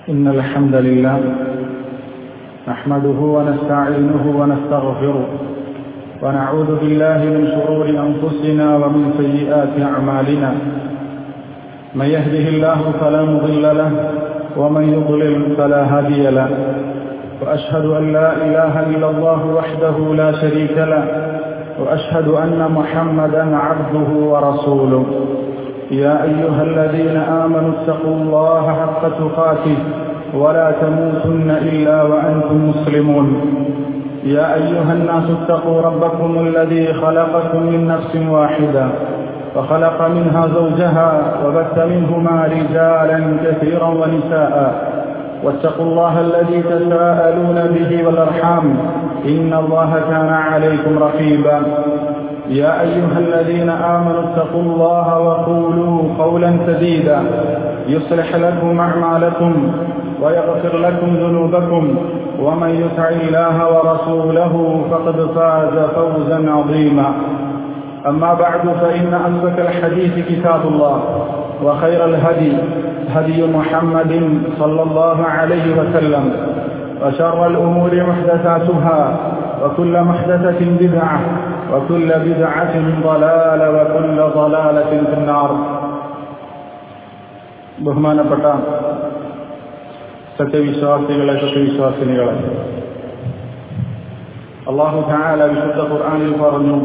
إن الحمد لله نحمده ونستعينه ونستغفره ونعوذ بالله من شرور أنفسنا ومن سيئات أعمالنا من يهده الله فلا مضل له ومن يضلل فلا هادي له وأشهد أن لا إله إلا الله وحده لا شريك له وأشهد أن محمدا عبده ورسوله يا أيها الذين آمنوا اتقوا الله حق تقاته ولا تموتن إلا وأنتم مسلمون يا أيها الناس اتقوا ربكم الذي خلقكم من نفس واحدة وخلق منها زوجها وبث منهما رجالا كثيرا ونساء واتقوا الله الذي تساءلون به والأرحام إن الله كان عليكم رقيبا يا أيها الذين آمنوا اتقوا الله وقولوا قولا سديدا يصلح لكم أعمالكم ويغفر لكم ذنوبكم ومن يطع الله ورسوله فقد فاز فوزا عظيما أما بعد فإن أصدق الحديث كتاب الله وخير الهدي هدي محمد صلى الله عليه وسلم وشر الأمور محدثاتها وكل محدثة بدعة وكل بدعة ضلالة وكل ضلالة في النار ബഹുമാനപ്പെട്ട സത്യവിശ്വാസികളെ സത്യവിശ്വാസിനികളെ അള്ളാഹു താല വിശുദ്ധ ഖുർആനിൽ പറഞ്ഞു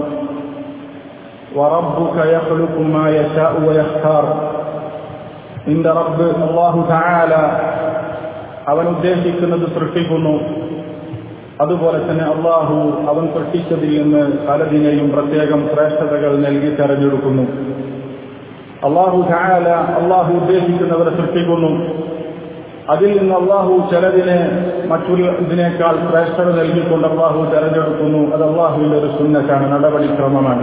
وربك يخلق ما يشاء ويختار നിന്റെ റബ്ബ് അള്ളാഹു താല അവൻ ഉദ്ദേശിക്കുന്നത് സൃഷ്ടിക്കുന്നു അതുപോലെ തന്നെ അള്ളാഹു അവൻ സൃഷ്ടിച്ചതിൽ നിന്ന് പലതിനെയും പ്രത്യേകം ശ്രേഷ്ഠതകൾ നൽകി തെരഞ്ഞെടുക്കുന്നു അള്ളാഹു താല അള്ളാഹു ഉദ്ദേശിക്കുന്നവരെ സൃഷ്ടിക്കുന്നു അതിൽ നിന്ന് അള്ളാഹു ചിലതിനെ മറ്റുള്ളതിനേക്കാൾ ശ്രേഷ്ഠത നൽകിക്കൊണ്ട് അള്ളാഹു തെരഞ്ഞെടുക്കുന്നു അത് അള്ളാഹുവിന്റെ ഒരു സുന്നത്താണ് നടപടിക്രമമാണ്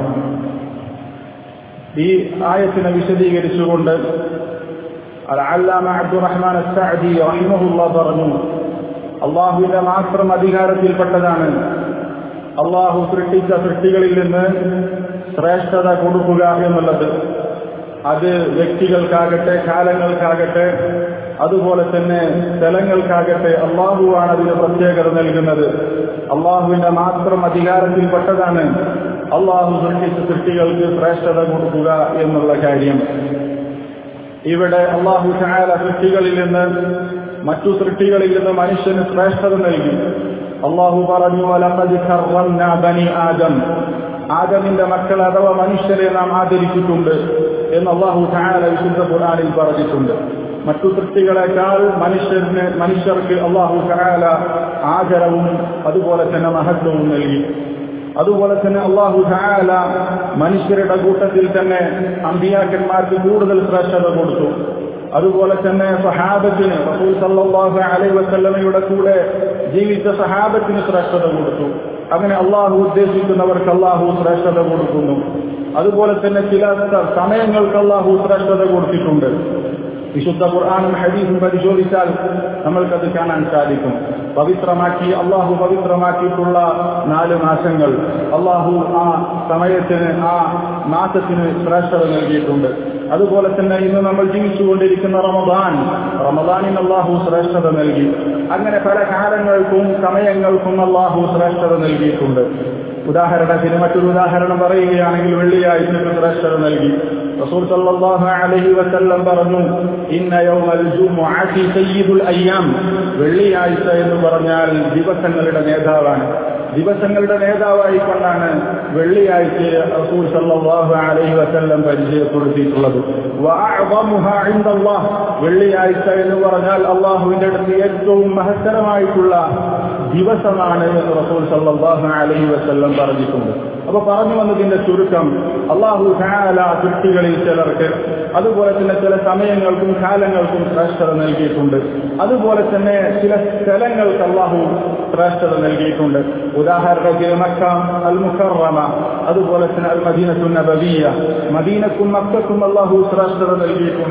ഈ ആയത്തിനെ വിശദീകരിച്ചുകൊണ്ട് അല്ലാമ അബ്ദുറഹ്മാൻ അസ്സഅദി റഹിമഹുള്ള പറഞ്ഞു അള്ളാഹുവിന്റെ മാത്രം അധികാരത്തിൽപ്പെട്ടതാണ് അള്ളാഹു സൃഷ്ടിച്ച സൃഷ്ടികളിൽ നിന്ന് ശ്രേഷ്ഠത കൊടുക്കുക എന്നുള്ളത് അത് വ്യക്തികൾക്കാകട്ടെ കാലങ്ങൾക്കാകട്ടെ അതുപോലെ തന്നെ സ്ഥലങ്ങൾക്കാകട്ടെ അള്ളാഹുവാണ് അതിന് പ്രത്യേകത നൽകുന്നത് അള്ളാഹുവിന്റെ മാത്രം അധികാരത്തിൽപ്പെട്ടതാണ് അള്ളാഹു സൃഷ്ടിച്ച സൃഷ്ടികൾക്ക് ശ്രേഷ്ഠത കൊടുക്കുക എന്നുള്ള കാര്യം ഇവിടെ അള്ളാഹു ചായാല സൃഷ്ടികളിൽ നിന്ന് മറ്റു സൃഷ്ടികളിൽ നിന്ന് മനുഷ്യന് ശ്രേഷ്ഠത നൽകി അള്ളാഹു പറഞ്ഞു ബനി ആദം ആദമിന്റെ മക്കൾ അഥവാ മനുഷ്യരെ നാം ആദരിച്ചിട്ടുണ്ട് എന്ന് അള്ളാഹു ചായാല വിശുദ്ധ ഖുറാനിൽ പറഞ്ഞിട്ടുണ്ട് മറ്റു സൃഷ്ടികളെക്കാൾ മനുഷ്യന് മനുഷ്യർക്ക് അള്ളാഹു ചായാല ആദരവും അതുപോലെ തന്നെ മഹത്വവും നൽകി അതുപോലെ തന്നെ അള്ളാഹു ചായാല മനുഷ്യരുടെ കൂട്ടത്തിൽ തന്നെ അമ്പിയാക്കന്മാർക്ക് കൂടുതൽ ശ്രേഷ്ഠത കൊടുത്തു അതുപോലെ തന്നെ സഹാബത്തിന് റസൂൽ സല്ലാഹു അലൈ വസല്ലമയുടെ കൂടെ ജീവിച്ച സഹാബത്തിന് ശ്രേഷ്ഠത കൊടുത്തു അങ്ങനെ അള്ളാഹു ഉദ്ദേശിക്കുന്നവർക്ക് അള്ളാഹു ശ്രേഷ്ഠത കൊടുക്കുന്നു അതുപോലെ തന്നെ ചില സമയങ്ങൾക്ക് അള്ളാഹു ശ്രേഷ്ഠത കൊടുത്തിട്ടുണ്ട് വിശുദ്ധ ഖുർആാനും ഹദീസും പരിശോധിച്ചാൽ നമ്മൾക്കത് കാണാൻ സാധിക്കും പവിത്രമാക്കി അള്ളാഹു പവിത്രമാക്കിയിട്ടുള്ള നാല് മാസങ്ങൾ അള്ളാഹു ആ സമയത്തിന് ആ മാസത്തിന് ശ്രേഷ്ഠത നൽകിയിട്ടുണ്ട് അതുപോലെ തന്നെ ഇന്ന് നമ്മൾ ജീവിച്ചുകൊണ്ടിരിക്കുന്ന റമദാൻ റമദാനിന് അള്ളാഹു ശ്രേഷ്ഠത നൽകി അങ്ങനെ പല കാലങ്ങൾക്കും സമയങ്ങൾക്കും അള്ളാഹു ശ്രേഷ്ഠത നൽകിയിട്ടുണ്ട് ഉദാഹരണത്തിന് മറ്റൊരു ഉദാഹരണം പറയുകയാണെങ്കിൽ വെള്ളിയാഴ്ചക്ക് ശ്രേഷ്ഠത നൽകി റസൂൽ സല്ലല്ലാഹു അലൈഹി വസല്ലം പറഞ്ഞു ഇന്ന യൗമൽ ജുമുഅത്തി സയ്യിദുൽ അയ്യാം വെള്ളിയാഴ്ച എന്ന് പറഞ്ഞാൽ ദിവസങ്ങളുടെ നേതാവാണ് ദിവസങ്ങളുടെ നേതാവായി കൊണ്ടാണ് വെള്ളിയാഴ്ച റസൂൽ സല്ലല്ലാഹു അലൈഹി വസല്ലം പരിചയപ്പെടുത്തിയിട്ടുള്ളത് വെള്ളിയാഴ്ച എന്ന് പറഞ്ഞാൽ അള്ളാഹുവിന്റെ അടുത്ത് ഏറ്റവും മഹത്തരമായിട്ടുള്ള ദിവസമാണ് എന്ന് റസൂൽ സല്ലല്ലാഹു അലൈഹി വസല്ലം പറഞ്ഞിട്ടുണ്ട് അപ്പൊ പറഞ്ഞു വന്നതിന്റെ ചുരുക്കം അള്ളാഹു ഹാല സൃഷ്ടികളിൽ ചിലർക്ക് അതുപോലെ തന്നെ ചില സമയങ്ങൾക്കും കാലങ്ങൾക്കും ശ്രേഷ്ഠത നൽകിയിട്ടുണ്ട് അതുപോലെ തന്നെ ചില സ്ഥലങ്ങൾക്ക് അള്ളാഹു ശ്രേഷ്ഠത നൽകിയിട്ടുണ്ട് ഉദാഹരണത്തിന് മക്ക അൽ മുഖറമ അതുപോലെ തന്നെ അൽ മദീനത്തു നബവിയ മദീനക്കും മക്കൾക്കും അള്ളാഹു ശ്രേഷ്ഠത നൽകിയിട്ടുണ്ട്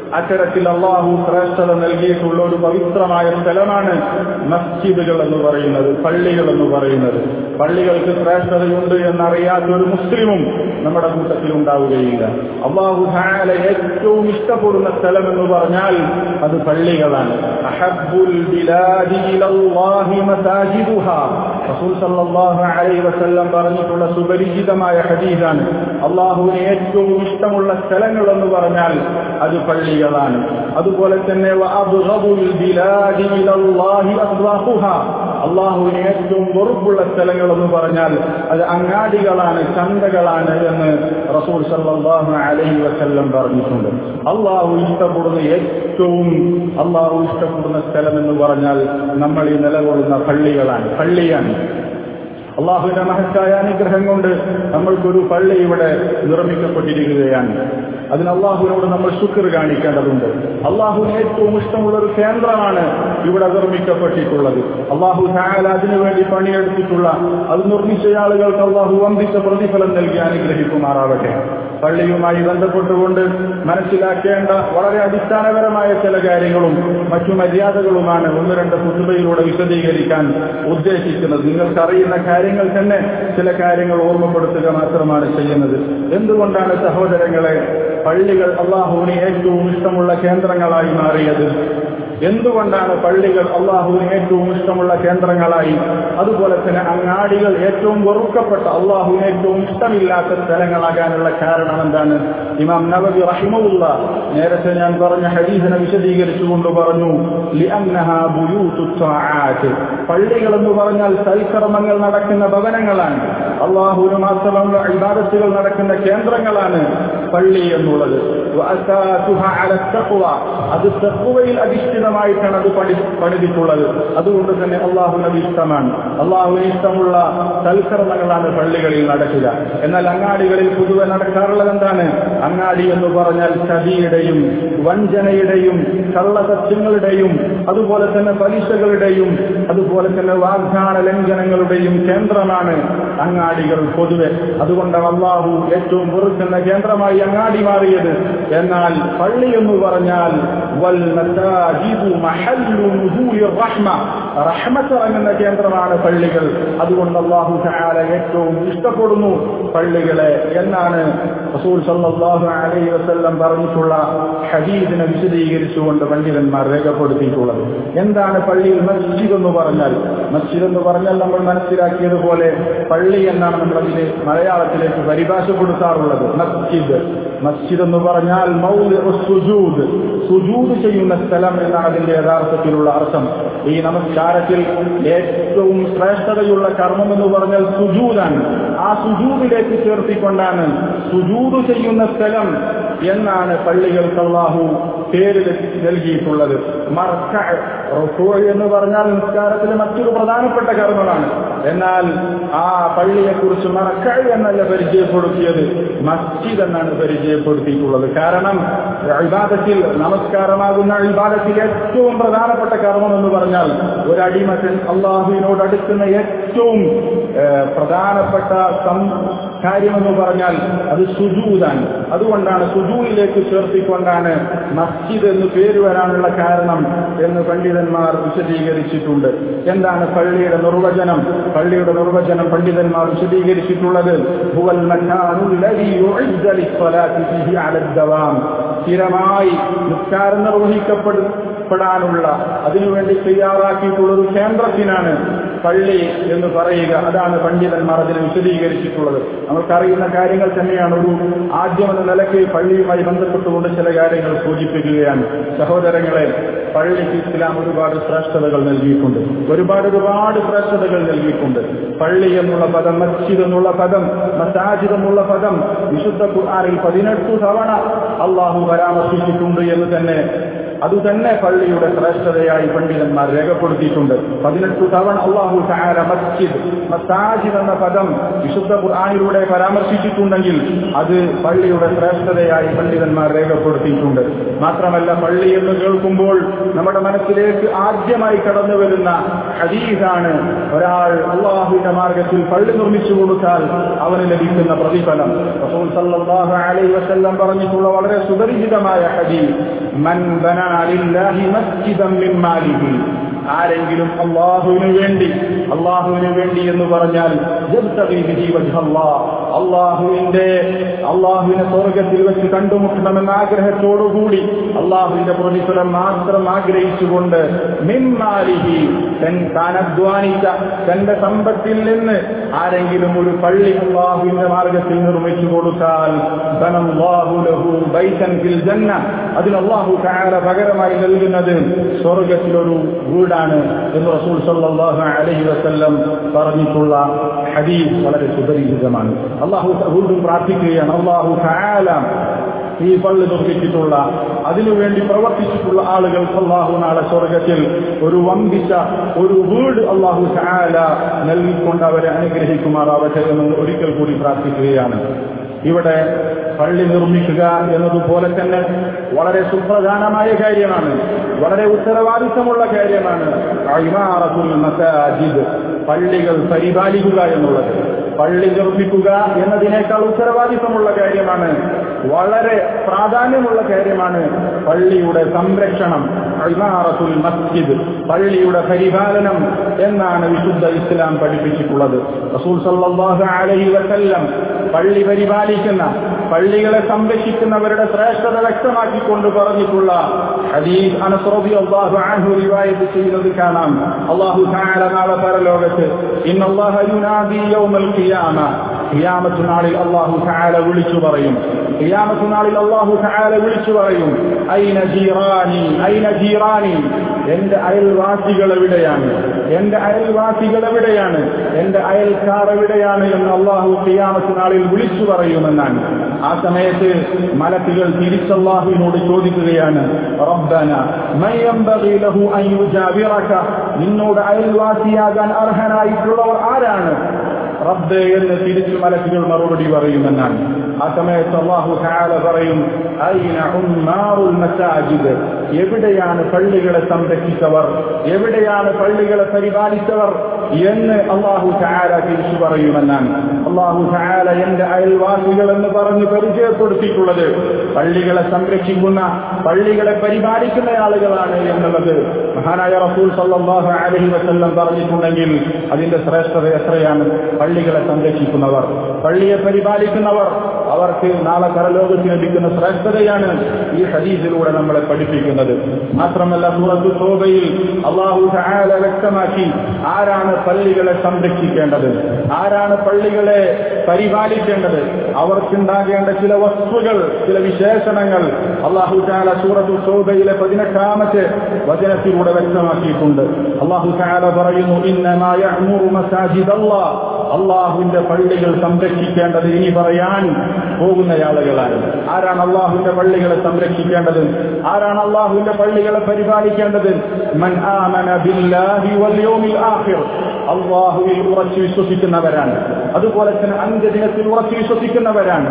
അത്തരത്തിൽ അള്ളാഹു ശ്രേഷ്ഠത നൽകിയിട്ടുള്ള ഒരു പവിത്രമായ സ്ഥലമാണ് മസ്ജിദുകൾ എന്ന് പറയുന്നത് പള്ളികൾ എന്ന് പറയുന്നത് പള്ളികൾക്ക് ശ്രേഷ്ഠതയുണ്ട് എന്നറിയാത്ത ഒരു മുസ്ലിമും നമ്മുടെ കൂട്ടത്തിൽ ഉണ്ടാവുകയില്ല അള്ളാഹു ഹാല ഏറ്റവും ഇഷ്ടപ്പെടുന്ന സ്ഥലം എന്ന് പറഞ്ഞാൽ അത് പള്ളികളാണ് അഹബ്ബുൽ ബിലാദി ഇലല്ലാഹി മസാജിദുഹാ റസൂൽ സല്ലല്ലാഹു അലൈഹി വസല്ലം പറഞ്ഞിട്ടുള്ള സുപരിചിതമായ ഹദീസാണ് അള്ളാഹുവിന് ഏറ്റവും ഇഷ്ടമുള്ള സ്ഥലങ്ങൾ എന്ന് പറഞ്ഞാൽ അത് പള്ളികളാണ് അതുപോലെ തന്നെ വഅബ്ഗദുൽ ബിലാദി ഇലല്ലാഹി അസ്വാഖുഹാ അള്ളാഹുവിന് ഏറ്റവും വെറുപ്പുള്ള സ്ഥലങ്ങൾ എന്ന് പറഞ്ഞാൽ അത് അങ്ങാടികളാണ് ചന്തകളാണ് എന്ന് റസൂൽ സല്ലല്ലാഹു അലൈഹി വസല്ലം പറഞ്ഞിട്ടുണ്ട് അള്ളാഹു ഇഷ്ടപ്പെടുന്ന ഏറ്റവും അള്ളാഹു ഇഷ്ടപ്പെടുന്ന സ്ഥലം എന്ന് പറഞ്ഞാൽ നമ്മൾ ഈ നിലകൊള്ളുന്ന പള്ളികളാണ് പള്ളിയാണ് അള്ളാഹുവിന്റെ മഹത്തായ അനുഗ്രഹം കൊണ്ട് നമ്മൾക്കൊരു പള്ളി ഇവിടെ നിർമ്മിക്കപ്പെട്ടിരിക്കുകയാണ് അതിന് അള്ളാഹുവിനോട് നമ്മൾ ശുക്ർ കാണിക്കേണ്ടതുണ്ട് അള്ളാഹുവിന് ഏറ്റവും ഇഷ്ടമുള്ള ഒരു കേന്ദ്രമാണ് ഇവിടെ നിർമ്മിക്കപ്പെട്ടിട്ടുള്ളത് അള്ളാഹു താല അതിനുവേണ്ടി പണിയെടുത്തിട്ടുള്ള അത് നിർമ്മിച്ച ആളുകൾക്ക് അള്ളാഹു വമ്പിച്ച പ്രതിഫലം നൽകി അനുഗ്രഹിക്കുമാറാവട്ടെ പള്ളിയുമായി ബന്ധപ്പെട്ടുകൊണ്ട് മനസ്സിലാക്കേണ്ട വളരെ അടിസ്ഥാനപരമായ ചില കാര്യങ്ങളും മറ്റു മര്യാദകളുമാണ് ഒന്ന് രണ്ട് കുത്തുബയിലൂടെ വിശദീകരിക്കാൻ ഉദ്ദേശിക്കുന്നത് നിങ്ങൾക്കറിയുന്ന കാര്യങ്ങൾ തന്നെ ചില കാര്യങ്ങൾ ഓർമ്മപ്പെടുത്തുക മാത്രമാണ് ചെയ്യുന്നത് എന്തുകൊണ്ടാണ് സഹോദരങ്ങളെ പള്ളികൾ അള്ളാഹുവിന് ഏറ്റവും ഇഷ്ടമുള്ള കേന്ദ്രങ്ങളായി മാറിയത് എന്തുകൊണ്ടാണ് പള്ളികൾ അള്ളാഹുവിന് ഏറ്റവും ഇഷ്ടമുള്ള കേന്ദ്രങ്ങളായി അതുപോലെ തന്നെ അങ്ങാടികൾ ഏറ്റവും വെറുക്കപ്പെട്ട അള്ളാഹുവിന് ഏറ്റവും ഇഷ്ടമില്ലാത്ത സ്ഥലങ്ങളാകാനുള്ള കാരണം എന്താണ് ഇമാം നബി റഹിമുള്ള നേരത്തെ ഞാൻ പറഞ്ഞ ഹരീസിനെ വിശദീകരിച്ചുകൊണ്ട് പറഞ്ഞു ലിഅന്നഹാ ബുയൂതു ത്വാആത്ത്. പള്ളികൾ എന്ന് പറഞ്ഞാൽ സൽക്കർമ്മങ്ങൾ നടക്കുന്ന ഭവനങ്ങളാണ് അള്ളാഹുവിന് മാത്രമുള്ള ഇബാദത്തുകൾ നടക്കുന്ന കേന്ദ്രങ്ങളാണ് പള്ളി എന്നുള്ളത് വഅസാസുഹാ അല തഖ്വ. അത് തഖ്വയിൽ അധിഷ്ഠിതമായിട്ടാണ് അത് പണി പണിതിട്ടുള്ളത് അതുകൊണ്ട് തന്നെ അള്ളാഹുവിനത് ഇഷ്ടമാണ് അള്ളാഹുവിന് ഇഷ്ടമുള്ള സൽക്കർമ്മങ്ങളാണ് പള്ളികളിൽ നടക്കുക എന്നാൽ അങ്ങാടികളിൽ പൊതുവെ നടക്കാറുള്ളത് എന്താണ് അങ്ങാടി എന്ന് പറഞ്ഞാൽ ചതിയുടെയും വഞ്ചനയുടെയും കള്ളസത്യങ്ങളുടെയും അതുപോലെ തന്നെ പലിശകളുടെയും അതുപോലെ തന്നെ വാഗ്ദാന ലംഘനങ്ങളുടെയും കേന്ദ്രമാണ് അങ്ങാടികൾ പൊതുവെ അതുകൊണ്ടാണ് അള്ളാഹു ഏറ്റവും വെറുക്കുന്ന കേന്ദ്രമായി അങ്ങാടി മാറിയത് എന്നാൽ പള്ളി എന്ന് പറഞ്ഞാൽ വൽ മസാജിദു മഹല്ലു നുസൂലി റഹ്മ റഹ്മത്ത് ഇറങ്ങുന്ന കേന്ദ്രമാണ് പള്ളികൾ അതുകൊണ്ട് അള്ളാഹു തആല ഏറ്റവും ഇഷ്ടപ്പെടുന്നു പള്ളികളെ എന്നാണ് റസൂൽ സല്ലല്ലാഹു അലൈഹി വസല്ലം പറഞ്ഞിട്ടുള്ള ഹദീദിനെ വിശദീകരിച്ചുകൊണ്ട് പണ്ഡിതന്മാർ രേഖപ്പെടുത്തിയിട്ടുള്ളത് എന്താണ് പള്ളിയിൽ മസ്ജിദ് എന്ന് പറഞ്ഞാൽ മസ്ജിദ് എന്ന് പറഞ്ഞാൽ നമ്മൾ മനസ്സിലാക്കിയതുപോലെ പള്ളി എന്നാണ് നമ്മൾ അതിന് മലയാളത്തിലേക്ക് പരിഭാഷപ്പെടുത്താറുള്ളത് മസ്ജിദ് മസ്ജിദ് എന്ന് പറഞ്ഞാൽ മൗലിഉ സുജൂദ് സുജൂദ് ചെയ്യുന്ന സ്ഥലം എന്നാണ് അതിന്റെ യഥാർത്ഥത്തിലുള്ള അർത്ഥം ഈ നമസ്കാരത്തിൽ ഏറ്റവും ശ്രേഷ്ഠതയുള്ള കർമ്മം എന്ന് പറഞ്ഞാൽ സുജൂദാണ് ആ സുജൂദിലേക്ക് ചേർത്തിക്കൊണ്ടാണ് സുജൂദ് ചെയ്യുന്ന സ്ഥലം എന്നാണ് പള്ളികൾക്ക് അള്ളാഹു പേര് നൽകിയിട്ടുള്ളത് മർക്ക എന്ന് പറഞ്ഞാൽ നിസ്കാരത്തിലെ മറ്റൊരു പ്രധാനപ്പെട്ട കർമ്മമാണ് എന്നാൽ ആ പള്ളിയെ കുറിച്ച് മറക്ക എന്നല്ല പരിചയപ്പെടുത്തിയത് മസ്ജിദ് എന്നാണ് പരിചയപ്പെടുത്തിയിട്ടുള്ളത് കാരണം ഇബാദത്തിൽ നമസ്കാരമാകുന്ന ഇബാദത്തിൽ ഏറ്റവും പ്രധാനപ്പെട്ട കർമ്മം എന്ന് പറഞ്ഞാൽ ഒരു അടിമറ്റൻ അള്ളാഹുവിനോട് അടുക്കുന്ന ഏറ്റവും ഏഹ്, പ്രധാനപ്പെട്ട സം- കാര്യമെന്ന് പറഞ്ഞാൽ അത് സുജൂതാണ് അതുകൊണ്ടാണ് സുജൂയിലേക്ക് ചേർത്തിക്കൊണ്ടാണ് മസ്ജിദ് എന്ന് പേര് വരാനുള്ള കാരണം എന്ന് പണ്ഡിതന്മാർ വിശദീകരിച്ചിട്ടുണ്ട് എന്താണ് പള്ളിയുടെ നിർവചനം പള്ളിയുടെ നിർവചനം പണ്ഡിതന്മാർ വിശദീകരിച്ചിട്ടുള്ളത് ഹുവൽ മക്കാനുൽ ലദീ ഉഇദ്ദ ലിസ്സലാത്തി ഫീഹി അല ദവാം സ്ഥിരമായി നിസ്കാരം നിർവഹിക്കപ്പെടാനുള്ള അതിനുവേണ്ടി തയ്യാറാക്കിയിട്ടുള്ള ഒരു കേന്ദ്രത്തിനാണ് പള്ളി എന്ന് പറയുക അതാണ് പണ്ഡിതന്മാർ അതിനെ വിശദീകരിച്ചിട്ടുള്ളത് നമുക്കറിയുന്ന കാര്യങ്ങൾ തന്നെയാണ് ഒരു ആദ്യം എന്ന നിലയ്ക്ക് പള്ളിയുമായി ബന്ധപ്പെട്ടുകൊണ്ട് ചില കാര്യങ്ങൾ സൂചിപ്പിക്കുകയാണ് സഹോദരങ്ങളെ പള്ളിക്ക് ഇസ്ലാം ഒരുപാട് ശ്രേഷ്ഠതകൾ നൽകിയിട്ടുണ്ട് ഒരുപാട് ഒരുപാട് ശ്രേഷ്ഠതകൾ നൽകിയിട്ടുണ്ട് പള്ളി എന്നുള്ള പദം മസ്ജിദ് എന്നുള്ള പദം മസാജിദ് എന്നുള്ള പദം വിശുദ്ധ ഖുർആനിൽ പതിനെട്ട് തവണ അള്ളാഹു പരാമർശിച്ചിട്ടുണ്ട് എന്ന് തന്നെ അതുതന്നെ പള്ളിയുടെ ശ്രേഷ്ഠതയായി പണ്ഡിതന്മാർ രേഖപ്പെടുത്തിയിട്ടുണ്ട് പതിനെട്ട് തവണ അള്ളാഹു താര മസ്ജിദ് മസാജിദ് എന്ന പദം വിശുദ്ധ ഖുർആാനിലൂടെ പരാമർശിച്ചിട്ടുണ്ടെങ്കിൽ അത് പള്ളിയുടെ ശ്രേഷ്ഠതയായി പണ്ഡിതന്മാർ രേഖപ്പെടുത്തിയിട്ടുണ്ട് മാത്രമല്ല പള്ളി എന്ന് കേൾക്കുമ്പോൾ നമ്മുടെ മനസ്സിലേക്ക് ആദ്യമായി കടന്നു വരുന്ന ഹദീസാണ് ഒരാൾ അള്ളാഹുവിന്റെ മാർഗത്തിൽ പള്ളി നിർമ്മിച്ചു കൊടുത്താൽ അവന് ലഭിക്കുന്ന പ്രതിഫലം റസൂൽ സല്ലല്ലാഹു അലൈഹി വസല്ലം പറഞ്ഞിട്ടുള്ള വളരെ സുപരിചിതമായ ഹദീസ് മൻ ബനാ ലില്ലാഹി മസ്ജിദൻ മിൻ മാലിഹി ആരെങ്കിലും അള്ളാഹുവിന് വേണ്ടി അള്ളാഹുവിന് വേണ്ടി എന്ന് പറഞ്ഞാൽ അള്ളാഹുവിന്റെ അള്ളാഹുവിനെ സ്വർഗത്തിൽ വെച്ച് കണ്ടുമുട്ടണമെന്ന ആഗ്രഹത്തോടുകൂടി അള്ളാഹുവിന്റെ പ്രതിഫലം മാത്രം ആഗ്രഹിച്ചുകൊണ്ട് മിമ്മാലിഹി താൻ അധ്വാനിച്ച തന്റെ സമ്പത്തിൽ നിന്ന് ആരെങ്കിലും ഒരു പള്ളി അള്ളാഹുവിന്റെ മാർഗത്തിൽ നിർമ്മിച്ചു കൊടുത്താൽ അതിന് അള്ളാഹു കാല പകരമായി നൽകുന്നത് സ്വർഗത്തിലൊരു വീടാണ് എന്ന് റസൂൽ സല്ലാഹു അലഹി വസ്ല്ലം പറഞ്ഞിട്ടുള്ള ഹദീസ് വളരെ സുപരിചിതമാണ് അള്ളാഹു വീണ്ടും പ്രാർത്ഥിക്കുകയാണ് അള്ളാഹു കാല ഈ പള്ളി നിർമ്മിച്ചിട്ടുള്ള അതിനുവേണ്ടി പ്രവർത്തിച്ചിട്ടുള്ള ആളുകൾ അള്ളാഹു നാളെ സ്വർഗത്തിൽ ഒരു വമ്പിച്ച ഒരു വീട് അള്ളാഹു ചാല നൽകിക്കൊണ്ട് അവരെ അനുഗ്രഹിക്കുമാറാവട്ടെ എന്ന് ഒരിക്കൽ കൂടി പ്രാർത്ഥിക്കുകയാണ് ഇവിടെ പള്ളി നിർമ്മിക്കുക എന്നതുപോലെ തന്നെ വളരെ സുപ്രധാനമായ കാര്യമാണ് വളരെ ഉത്തരവാദിത്തമുള്ള കാര്യമാണ് മസാജിദ് പള്ളികൾ പരിപാലിക്കുക എന്നുള്ളത് പള്ളി നിർമ്മിക്കുക എന്നതിനേക്കാൾ ഉത്തരവാദിത്തമുള്ള കാര്യമാണ് വളരെ പ്രാധാന്യമുള്ള കാര്യമാണ് പള്ളിയുടെ സംരക്ഷണം ഇമാറത്തുൽ മസ്ജിദ് പള്ളിയുടെ പരിപാലനം എന്നാണ് വിശുദ്ധ ഇസ്ലാം പഠിപ്പിച്ചിട്ടുള്ളത് റസൂൽ സല്ലല്ലാഹു അലൈഹി വസല്ലം പള്ളി പരിപാലിക്കുന്ന പള്ളികളെ സംരക്ഷിക്കുന്നവരുടെ ശ്രേഷ്ഠത വ്യക്തമാക്കിക്കൊണ്ട് പറഞ്ഞിട്ടുള്ള ഹദീസ് അനസ് റളിയല്ലാഹു അൻഹു റിവായത്ത് ചെയ്യുന്നത് കാണാം അല്ലാഹു തആല നാളെ പരലോകത്ത് ഇന്നല്ലാഹ യുനാദി യൗമൽ ഖിയാമ ഖിയാമത്ത് നാളിൽ അല്ലാഹു തആല വിളിച്ചു പറയും ഖിയാമത്ത് നാളിൽ അല്ലാഹു തആല വിളിച്ചു പറയും ഐന ജീറാനി ഐന ജീറാനി എന്റെ അയൽവാസികൾ എവിടെയാണ് എന്റെ അയൽവാസികൾ എവിടെയാണ് എന്റെ അയൽക്കാർ എവിടെയാണ് എന്ന് അള്ളാഹു ഖിയാമത്ത് നാളിൽ വിളിച്ചു പറയുമെന്നാണ് ആ സമയത്ത് മലക്കുകൾ തിരിച്ചല്ലാഹുവിനോട് ചോദിക്കുകയാണ് റബ്ബന ലഹു അൻ യുജാവിറക നിന്നോട് അയൽവാസിയാകാൻ അർഹനായിട്ടുള്ളവർ ആരാണ് റബ്ബ് എന്ന് തിരിച്ചു മലക്കുകൾ മറുപടി പറയുമെന്നാണ് ആ സമയത്ത് അള്ളാഹു താല പറയും ഐന ഉമ്മാറുൽ മസാജിദ് എവിടെയാണ് പള്ളികളെ സംരക്ഷിച്ചവർ എവിടെയാണ് പള്ളികളെ പരിപാലിച്ചവർ എന്ന് അള്ളാഹു താല തിരിച്ചു പറയുമെന്നാണ് അള്ളാഹു താല എന്റെ അയൽവാസികൾ എന്ന് പറഞ്ഞ് പരിചയപ്പെടുത്തിയിട്ടുള്ളത് പള്ളികളെ സംരക്ഷിക്കുന്ന പള്ളികളെ പരിപാലിക്കുന്ന ആളുകളാണ് എന്നുള്ളത് മഹാനായ റസൂൽ സല്ലാഹു അലഹി വസ്ല്ലം പറഞ്ഞിട്ടുണ്ടെങ്കിൽ അതിന്റെ ശ്രേഷ്ഠത എത്രയാണ് പള്ളികളെ സംരക്ഷിക്കുന്നവർ പള്ളിയെ പരിപാലിക്കുന്നവർ അവർക്ക് നാളെ പരലോകത്തിന് ലഭിക്കുന്ന ശ്രേഷ്ഠതയാണ് ഈ ഹദീസിലൂടെ നമ്മളെ പഠിപ്പിക്കുന്നത് മാത്രമല്ല സൂറത്തു തോബയിൽ അള്ളാഹു സഹാല വ്യക്തമാക്കി ആരാണ് പള്ളികളെ സംരക്ഷിക്കേണ്ടത് ആരാണ് പള്ളികളെ പരിപാലിക്കേണ്ടത് അവർക്കുണ്ടാകേണ്ട ചില വസ്തുക്കൾ ചില വിശേഷണങ്ങൾ അള്ളാഹു ചാല സൂറത്തു തോബയിലെ പതിനെട്ടാമത്തെ വചനത്തിലൂടെ വ്യക്തമാക്കിയിട്ടുണ്ട് അള്ളാഹു ചാല പറയുന്നു ഇന്നമായ അള്ളാഹുവിന്റെ പള്ളികൾ സംരക്ഷിക്കേണ്ടത് ഇനി പറയാൻ പോകുന്ന ആളുകളാണ് ആരാണ് അള്ളാഹുവിന്റെ പള്ളികളെ സംരക്ഷിക്കേണ്ടത് ആരാണ് അള്ളാഹുവിന്റെ പള്ളികളെ പരിപാലിക്കേണ്ടത് മൻ ആമന ബില്ലാഹി വൽ യൗമിൽ ആഖിർ അള്ളാഹുവിൽ ഉറച്ചു വിശ്വസിക്കുന്നവരാണ് അതുപോലെ തന്നെ അന്ത്യദിനത്തിൽ ഉറച്ചു വിശ്വസിക്കുന്നവരാണ്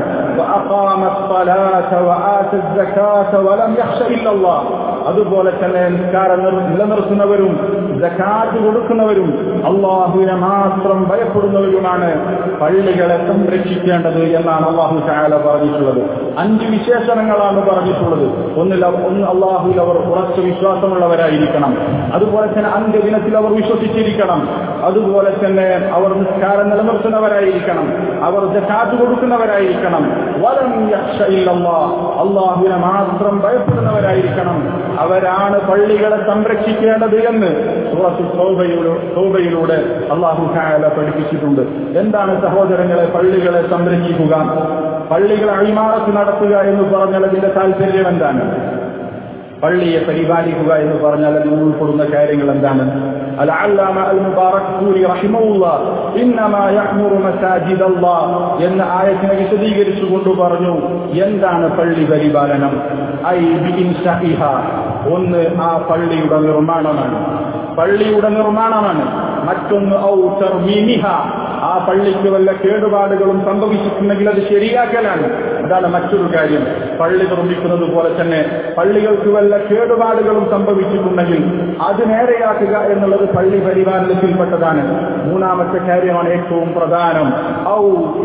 അതുപോലെ തന്നെ നിസ്കാരം നിലനിർത്തുന്നവരും ജക്കാത്ത് കൊടുക്കുന്നവരും അള്ളാഹുവിനെ മാത്രം ഭയപ്പെടുന്നവരുമാണ് പള്ളികളെ സംരക്ഷിക്കേണ്ടത് എന്നാണ് അള്ളാഹു ചായാല പറഞ്ഞിട്ടുള്ളത് അഞ്ച് വിശേഷണങ്ങളാണ് പറഞ്ഞിട്ടുള്ളത് ഒന്നിൽ ഒന്ന് അള്ളാഹുവിൽ അവർ ഉറച്ച വിശ്വാസമുള്ളവരായിരിക്കണം അതുപോലെ തന്നെ അന്ത്യദിനത്തിൽ അവർ വിശ്വസിച്ചിരിക്കണം അതുപോലെ തന്നെ അവർ നിസ്കാരം നിലനിർത്തുന്നവരായിരിക്കണം അവർ ജക്കാത്ത് കൊടുക്കുന്നവരായിരിക്കണം വലം അള്ളാഹുവിനെ മാത്രം ഭയപ്പെടുന്നവരായിരിക്കണം അവരാണ് പള്ളികളെ സംരക്ഷിക്കേണ്ടത് എന്ന് സോബയിലൂടെ അള്ളാഹു ഖാല പഠിപ്പിച്ചിട്ടുണ്ട് എന്താണ് സഹോദരങ്ങളെ പള്ളികളെ സംരക്ഷിക്കുക പള്ളികളെ അഴിമാറത്ത് നടത്തുക എന്ന് പറഞ്ഞാൽ അതിന്റെ താല്പര്യം എന്താണ് പള്ളിയെ പരിപാലിക്കുക എന്ന് പറഞ്ഞാൽ അതിൽ ഉൾപ്പെടുന്ന കാര്യങ്ങൾ എന്താണ് العلامة المبارك فوري رحمه الله إنما يأمر مساجد الله എന്ന ആയത്തിനെ വിശദീകരിച്ചുകൊണ്ട് പറഞ്ഞു എന്താണ് പള്ളി പരിപാലനം ഐ ബി ഒന്ന് ആ പള്ളിയുടെ നിർമ്മാണമാണ് പള്ളിയുടെ നിർമ്മാണമാണ് മറ്റൊന്ന് ഔ തർമീമിഹ ആ പള്ളിക്ക് വല്ല കേടുപാടുകളും സംഭവിച്ചിട്ടുണ്ടെങ്കിൽ അത് ശരിയാക്കലാണ് അതാണ് മറ്റൊരു കാര്യം പള്ളി നിർമ്മിക്കുന്നത് പോലെ തന്നെ പള്ളികൾക്ക് വല്ല കേടുപാടുകളും സംഭവിച്ചിട്ടുണ്ടെങ്കിൽ അത് നേരെയാക്കുക എന്നുള്ളത് പള്ളി പരിപാലനത്തിൽപ്പെട്ടതാണ് മൂന്നാമത്തെ കാര്യമാണ് ഏറ്റവും പ്രധാനം ഔ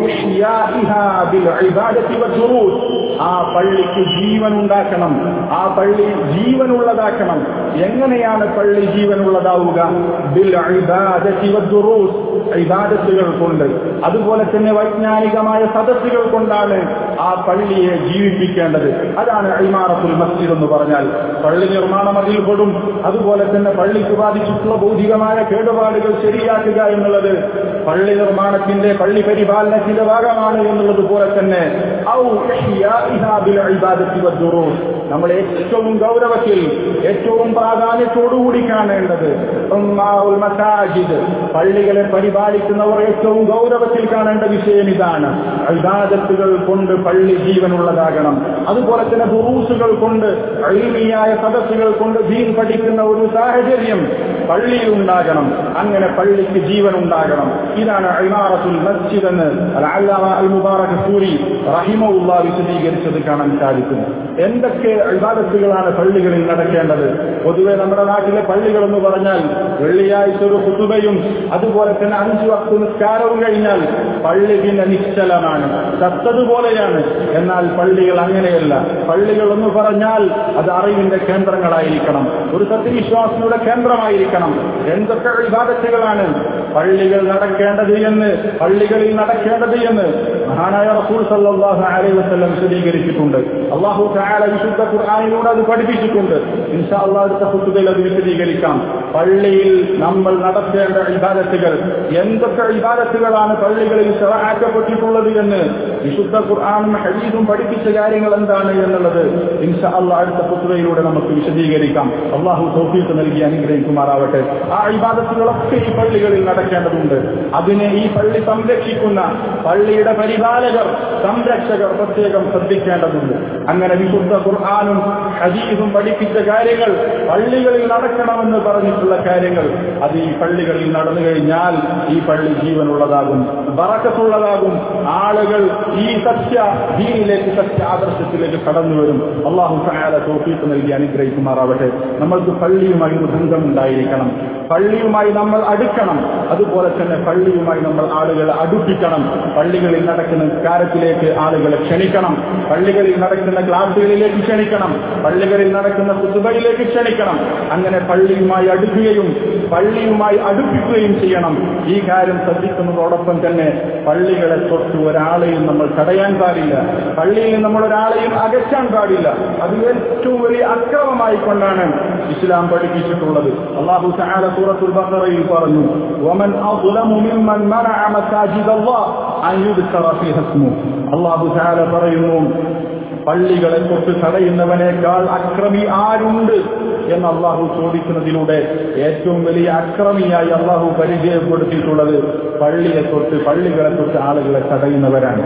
ഇഹ്യാഇഹാ ബിൽ ഇബാദത്തി വദ്ദുറൂസ്. ആ പള്ളിക്ക് ജീവൻ ഉണ്ടാക്കണം ആ പള്ളി ജീവനുള്ളതാക്കണം എങ്ങനെയാണ് പള്ളി ജീവനുള്ളതാവുക ബിൽ ഇബാദത്തി വദ്ദുറൂസ്. ഇബാദത്തുകൾ കൊണ്ട് അതുപോലെ തന്നെ വൈജ്ഞാനികമായ സദസ്സുകൾ കൊണ്ടാണ് ആ പള്ളിയെ ജീവിപ്പിക്കേണ്ടത് അതാണ് ഇമാറത്തുൽ മസ്ജിദ് എന്ന് പറഞ്ഞാൽ പള്ളി നിർമ്മാണം അതിൽ പെടും അതുപോലെ തന്നെ പള്ളിക്ക് ബാധിച്ചിട്ടുള്ള ഭൗതികമായ കേടുപാടുകൾ ശരിയാക്കുക എന്നുള്ളത് പള്ളി നിർമ്മാണത്തിന്റെ പള്ളി പരിപാലനത്തിന്റെ ഭാഗമാണ് എന്നുള്ളത് പോലെ തന്നെ ഔ ഇഹ്യാഇഹാ ബിൽ ഇബാദത്തി വദ്ദുറൂസ്. നമ്മൾ ഏറ്റവും ഗൗരവത്തിൽ ഏറ്റവും പ്രാധാന്യത്തോടുകൂടി കാണേണ്ടത് ഉമ്മാഉൽ മസാജിദ് പള്ളികളെ പരിപാലിക്കുന്നവർ ഏറ്റവും ഗൗരവത്തിൽ കാണേണ്ട വിഷയം ഇതാണ് ഇബാദത്തുകൾ കൊണ്ട് പള്ളി ജീവനുള്ളതാകണം അതുപോലെ തന്നെ ദുറൂസുകൾ കൊണ്ട് അഴിമിയായ സദസ്സുകൾ കൊണ്ട് ദീൻ പഠിക്കുന്ന ഒരു സാഹചര്യം പള്ളിയിൽ ഉണ്ടാകണം അങ്ങനെ പള്ളിക്ക് ജീവൻ ഉണ്ടാകണം ഇതാണ് ഇമാറത്തുൽ മസ്ജിദ് എന്ന് അൽ-അല്ലാമ അൽ മുബാറക് സൂരി റഹിമുള്ള വിശദീകരിച്ചത് കാണാൻ സാധിക്കുന്നു എന്തൊക്കെ ഇബാദത്തുകളാണ് പള്ളികളിൽ നടക്കേണ്ടത് പൊതുവെ നമ്മുടെ നാട്ടിലെ പള്ളികൾ എന്ന് പറഞ്ഞാൽ വെള്ളിയാഴ്ച ഒരു കുത്തുബയും അതുപോലെ തന്നെ അഞ്ചു വക്ത നിസ്കാരവും കഴിഞ്ഞാൽ പള്ളി പിന്നെ നിശ്ചലമാണ് ചത്തതുപോലെയാണ് എന്നാൽ പള്ളികൾ അങ്ങനെയല്ല പള്ളികൾ എന്ന് പറഞ്ഞാൽ അത് അറിവിന്റെ കേന്ദ്രങ്ങളായിരിക്കണം ഒരു സത്യവിശ്വാസിയുടെ കേന്ദ്രമായിരിക്കണം എന്തൊക്കെ വിവാദത്തുകളാണ് പള്ളികൾ നടക്കേണ്ടത് എന്ന് പള്ളികളിൽ നടക്കേണ്ടത് എന്ന് മഹാനായ റസൂൽ സല്ലല്ലാഹു അലൈഹി വസല്ലം വിശദീകരിച്ചിട്ടുണ്ട് അള്ളാഹു തആല വിശുദ്ധ ഖുർആനിലൂടെ അത് പഠിപ്പിച്ചിട്ടുണ്ട് ഇൻഷാ അള്ളാഹ് അടുത്ത ഖുത്ബയിൽ അത് വിശദീകരിക്കാം പള്ളിയിൽ നമ്മൾ നടത്തേണ്ട ഇബാദത്തുകൾ എന്തൊക്കെ ഇബാദത്തുകളാണ് പള്ളികളിൽ ശറആക്കപ്പെട്ടിട്ടുള്ളത് എന്ന് വിശുദ്ധ ഖുർആനും ഹദീസും പഠിപ്പിച്ച കാര്യങ്ങൾ എന്താണ് എന്നുള്ളത് ഇൻഷാ അള്ളാഹ് അടുത്ത ഖുത്ബയിലൂടെ നമുക്ക് വിശദീകരിക്കാം അള്ളാഹു തൗഫീഖ് നൽകി അനുഗ്രഹിക്കുമാറാവട്ടെ ആ ഇബാദത്തുകളൊക്കെ ഈ പള്ളികളിൽ നടക്കേണ്ടതുണ്ട് അതിനെ ഈ പള്ളി സംരക്ഷിക്കുന്ന പള്ളിയുടെ പരിപാലകർ സംരക്ഷകർ പ്രത്യേകം ശ്രദ്ധിക്കേണ്ടതുണ്ട് അങ്ങനെ വിശുദ്ധ ഖുർആാനും ഹദീസും പഠിപ്പിച്ച കാര്യങ്ങൾ പള്ളികളിൽ നടക്കണമെന്ന് പറഞ്ഞിട്ടുള്ള കാര്യങ്ങൾ അത് ഈ പള്ളികളിൽ നടന്നു കഴിഞ്ഞാൽ ഈ പള്ളി ജീവനുള്ളതാകും ബറക്കത്തുള്ളതാകും ആളുകൾ ഈ സത്യ ദീനിലേക്ക് സത്യ ആദർശത്തിലേക്ക് കടന്നു വരും അള്ളാഹു സഹാല തോഫീക്ക് നൽകി അനുഗ്രഹിക്കുമാറാവട്ടെ നമ്മൾക്ക് പള്ളിയുമായി ഒരു ബന്ധമുണ്ടായിരിക്കണം പള്ളിയുമായി നമ്മൾ അടുക്കണം അതുപോലെ തന്നെ പള്ളിയുമായി നമ്മൾ ആളുകളെ അടുപ്പിക്കണം പള്ളികളിൽ നടക്കുന്ന നിസ്കാരത്തിലേക്ക് ആളുകളെ ക്ഷണിക്കണം പള്ളികളിൽ നടക്കുന്ന ക്ലാസുകളിലേക്ക് ക്ഷണിക്കണം പള്ളികളിൽ നടക്കുന്ന കുത്തുബയിലേക്ക് ക്ഷണിക്കണം അങ്ങനെ പള്ളിയുമായി അടുക്കുകയും പള്ളിയുമായി അടുപ്പിക്കുകയും ചെയ്യണം ഈ കാര്യം ശ്രദ്ധിക്കുന്നതോടൊപ്പം തന്നെ പള്ളികളെ തൊട്ട് ഒരാളെയും നമ്മൾ തടയാൻ പാടില്ല പള്ളിയിൽ നമ്മൾ ഒരാളെയും അകറ്റാൻ പാടില്ല അത് ഏറ്റവും വലിയ അക്രമമായി കൊണ്ടാണ് ഇസ്ലാം പഠിപ്പിച്ചിട്ടുള്ളത് അള്ളാഹു സഹാല സൂറത്തുൽ ബഖറയിൽ പറഞ്ഞു വമൻ അظلم ممن منع مساجد الله أن يذكر فيها اسمه അള്ളാഹു സഹാല പറയുന്നു പള്ളികളെ തൊട്ട് തടയുന്നവനേക്കാൾ അക്രമി ആരുണ്ട് എന്ന് അള്ളാഹു ചോദിക്കുന്നതിലൂടെ ഏറ്റവും വലിയ അക്രമിയായി അള്ളാഹു പരിചയപ്പെടുത്തിയിട്ടുള്ളത് പള്ളിയെ തൊട്ട് പള്ളികളെ തൊട്ട് ആളുകളെ തടയുന്നവരാണ്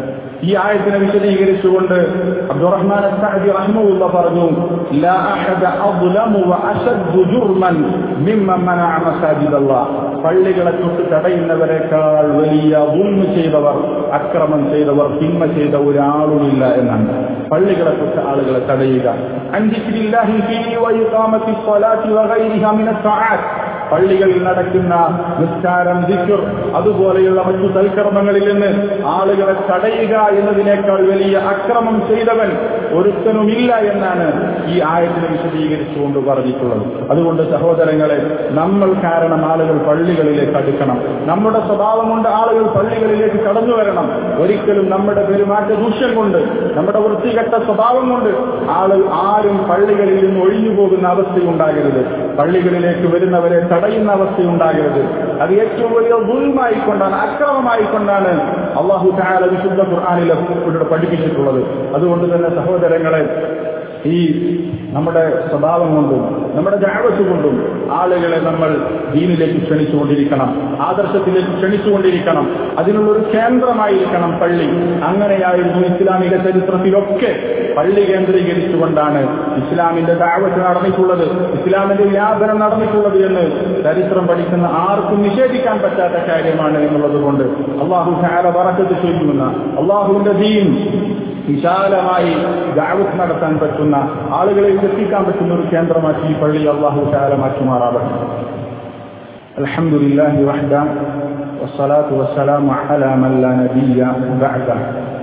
ഈ ആയത്തിനെ വിശദീകരിച്ചുകൊണ്ട് അബ്ദുറഹ്മാൻ അസ്സഅദി റഹ്മഹുള്ള പറഞ്ഞു ലാ അഹദ അദ്ലമു വഅശദ്ദു ജുർമൻ മിമ്മൻ മനഅ മസാജിദല്ലാഹ് പള്ളികളെ തൊട്ട് തടയുന്നവരെക്കാൾ വലിയ ഉൽമ ചെയ്തവർ അക്രമം ചെയ്തവർ തിന്മ ചെയ്ത ഒരാളുമില്ല എന്നാണ് പള്ളികളെ തൊട്ട് ആളുകളെ തടയുക അൻദിക്രില്ലാഹി ഫീഹി വഇഖാമത്തി സ്വലാത്തി വഗൈരിഹ മിന സആത്ത് പള്ളികളിൽ നടക്കുന്ന നിസ്കാരം ദിക്ർ അതുപോലെയുള്ള മറ്റു സൽക്കർമ്മങ്ങളിൽ നിന്ന് ആളുകളെ തടയുക എന്നതിനേക്കാൾ വലിയ അക്രമം ചെയ്തവൻ ഒരുത്തനുമില്ല എന്നാണ് ഈ ആയത്തിനെ വിശദീകരിച്ചുകൊണ്ട് പറഞ്ഞിട്ടുള്ളത് അതുകൊണ്ട് സഹോദരങ്ങളെ നമ്മൾ കാരണം ആളുകൾ പള്ളികളിലേക്ക് അടുക്കണം നമ്മുടെ സ്വഭാവം കൊണ്ട് ആളുകൾ പള്ളികളിലേക്ക് കടന്നു വരണം ഒരിക്കലും നമ്മുടെ പെരുമാറ്റ ദൂഷ്യം കൊണ്ട് നമ്മുടെ വൃത്തികെട്ട സ്വഭാവം കൊണ്ട് ആളുകൾ ആരും പള്ളികളിൽ നിന്ന് ഒഴിഞ്ഞു പോകുന്ന അവസ്ഥയുണ്ടാകരുത് പള്ളികളിലേക്ക് വരുന്നവരെ തടയുന്ന അവസ്ഥയുണ്ടാകരുത് അത് ഏറ്റവും വലിയ ദുൽമായിക്കൊണ്ടാണ് അക്രമമായിക്കൊണ്ടാണ് അള്ളാഹു താല വിശുദ്ധ ഖുർആാനിൽ ഇവിടെ പഠിപ്പിച്ചിട്ടുള്ളത് അതുകൊണ്ട് തന്നെ സഹോദരങ്ങളെ ഈ നമ്മുടെ സ്വഭാവം കൊണ്ടും നമ്മുടെ ജാവത്ത് കൊണ്ടും ആളുകളെ നമ്മൾ ദീനിലേക്ക് ക്ഷണിച്ചുകൊണ്ടിരിക്കണം ആദർശത്തിലേക്ക് ക്ഷണിച്ചുകൊണ്ടിരിക്കണം അതിനുള്ളൊരു കേന്ദ്രമായിരിക്കണം പള്ളി അങ്ങനെയായിരുന്നു ഇസ്ലാമിക ചരിത്രത്തിലൊക്കെ പള്ളി കേന്ദ്രീകരിച്ചുകൊണ്ടാണ് ഇസ്ലാമിന്റെ ദാവത്ത് നടന്നിട്ടുള്ളത് ഇസ്ലാമിന്റെ വ്യാപനം നടന്നിട്ടുള്ളത് എന്ന് ചരിത്രം പഠിക്കുന്ന ആർക്കും നിഷേധിക്കാൻ പറ്റാത്ത കാര്യമാണ് എന്നുള്ളത് കൊണ്ട് അള്ളാഹു ഹാല പറക്കത്ത് ചെയ്യുന്ന അള്ളാഹുവിന്റെ ദീൻ വിശാലമായി ദാവത്ത് നടത്താൻ പറ്റുന്ന ആളുകളെ എത്തിക്കാൻ പറ്റുന്ന ഒരു കേന്ദ്രമാക്കി ഈ പള്ളി അള്ളാഹു വിശാലമാക്കുമാറാവട്ടെ الحمد لله وحده والصلاة والسلام على من لا نبي بعده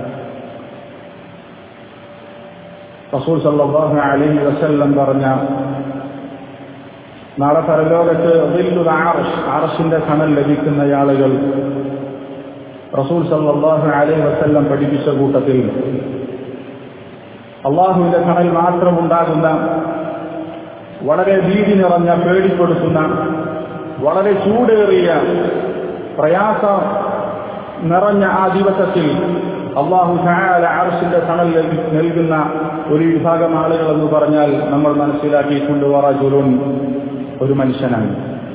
റസൂൽ സല്ലല്ലാഹു അലൈഹി വസല്ലം പറഞ്ഞ നാളെ പരലോകത്ത് ആറഷ് ആറഷിന്റെ ഖനൽ ലഭിക്കുന്ന ആളുകൾ റസൂൽ സല്ലല്ലാഹു അലൈഹി വസല്ലം പഠിപ്പിച്ച കൂട്ടത്തിൽ അള്ളാഹുവിന്റെ ഖനൽ മാത്രം ഉണ്ടാകുന്ന വളരെ ഭീതി നിറഞ്ഞ പേടിപ്പെടുത്തുന്ന വളരെ ചൂടേറിയ പ്രയാസം നിറഞ്ഞ ആ ദിവസത്തിൽ അള്ളാഹു സഹാല അർഷിന്റെ തണൽ നൽകുന്ന ഒരു വിഭാഗം ആളുകൾ എന്ന് പറഞ്ഞാൽ നമ്മൾ മനസ്സിലാക്കിയിട്ടുണ്ട് വറജുലുൻ ഒരു മനുഷ്യനാണ്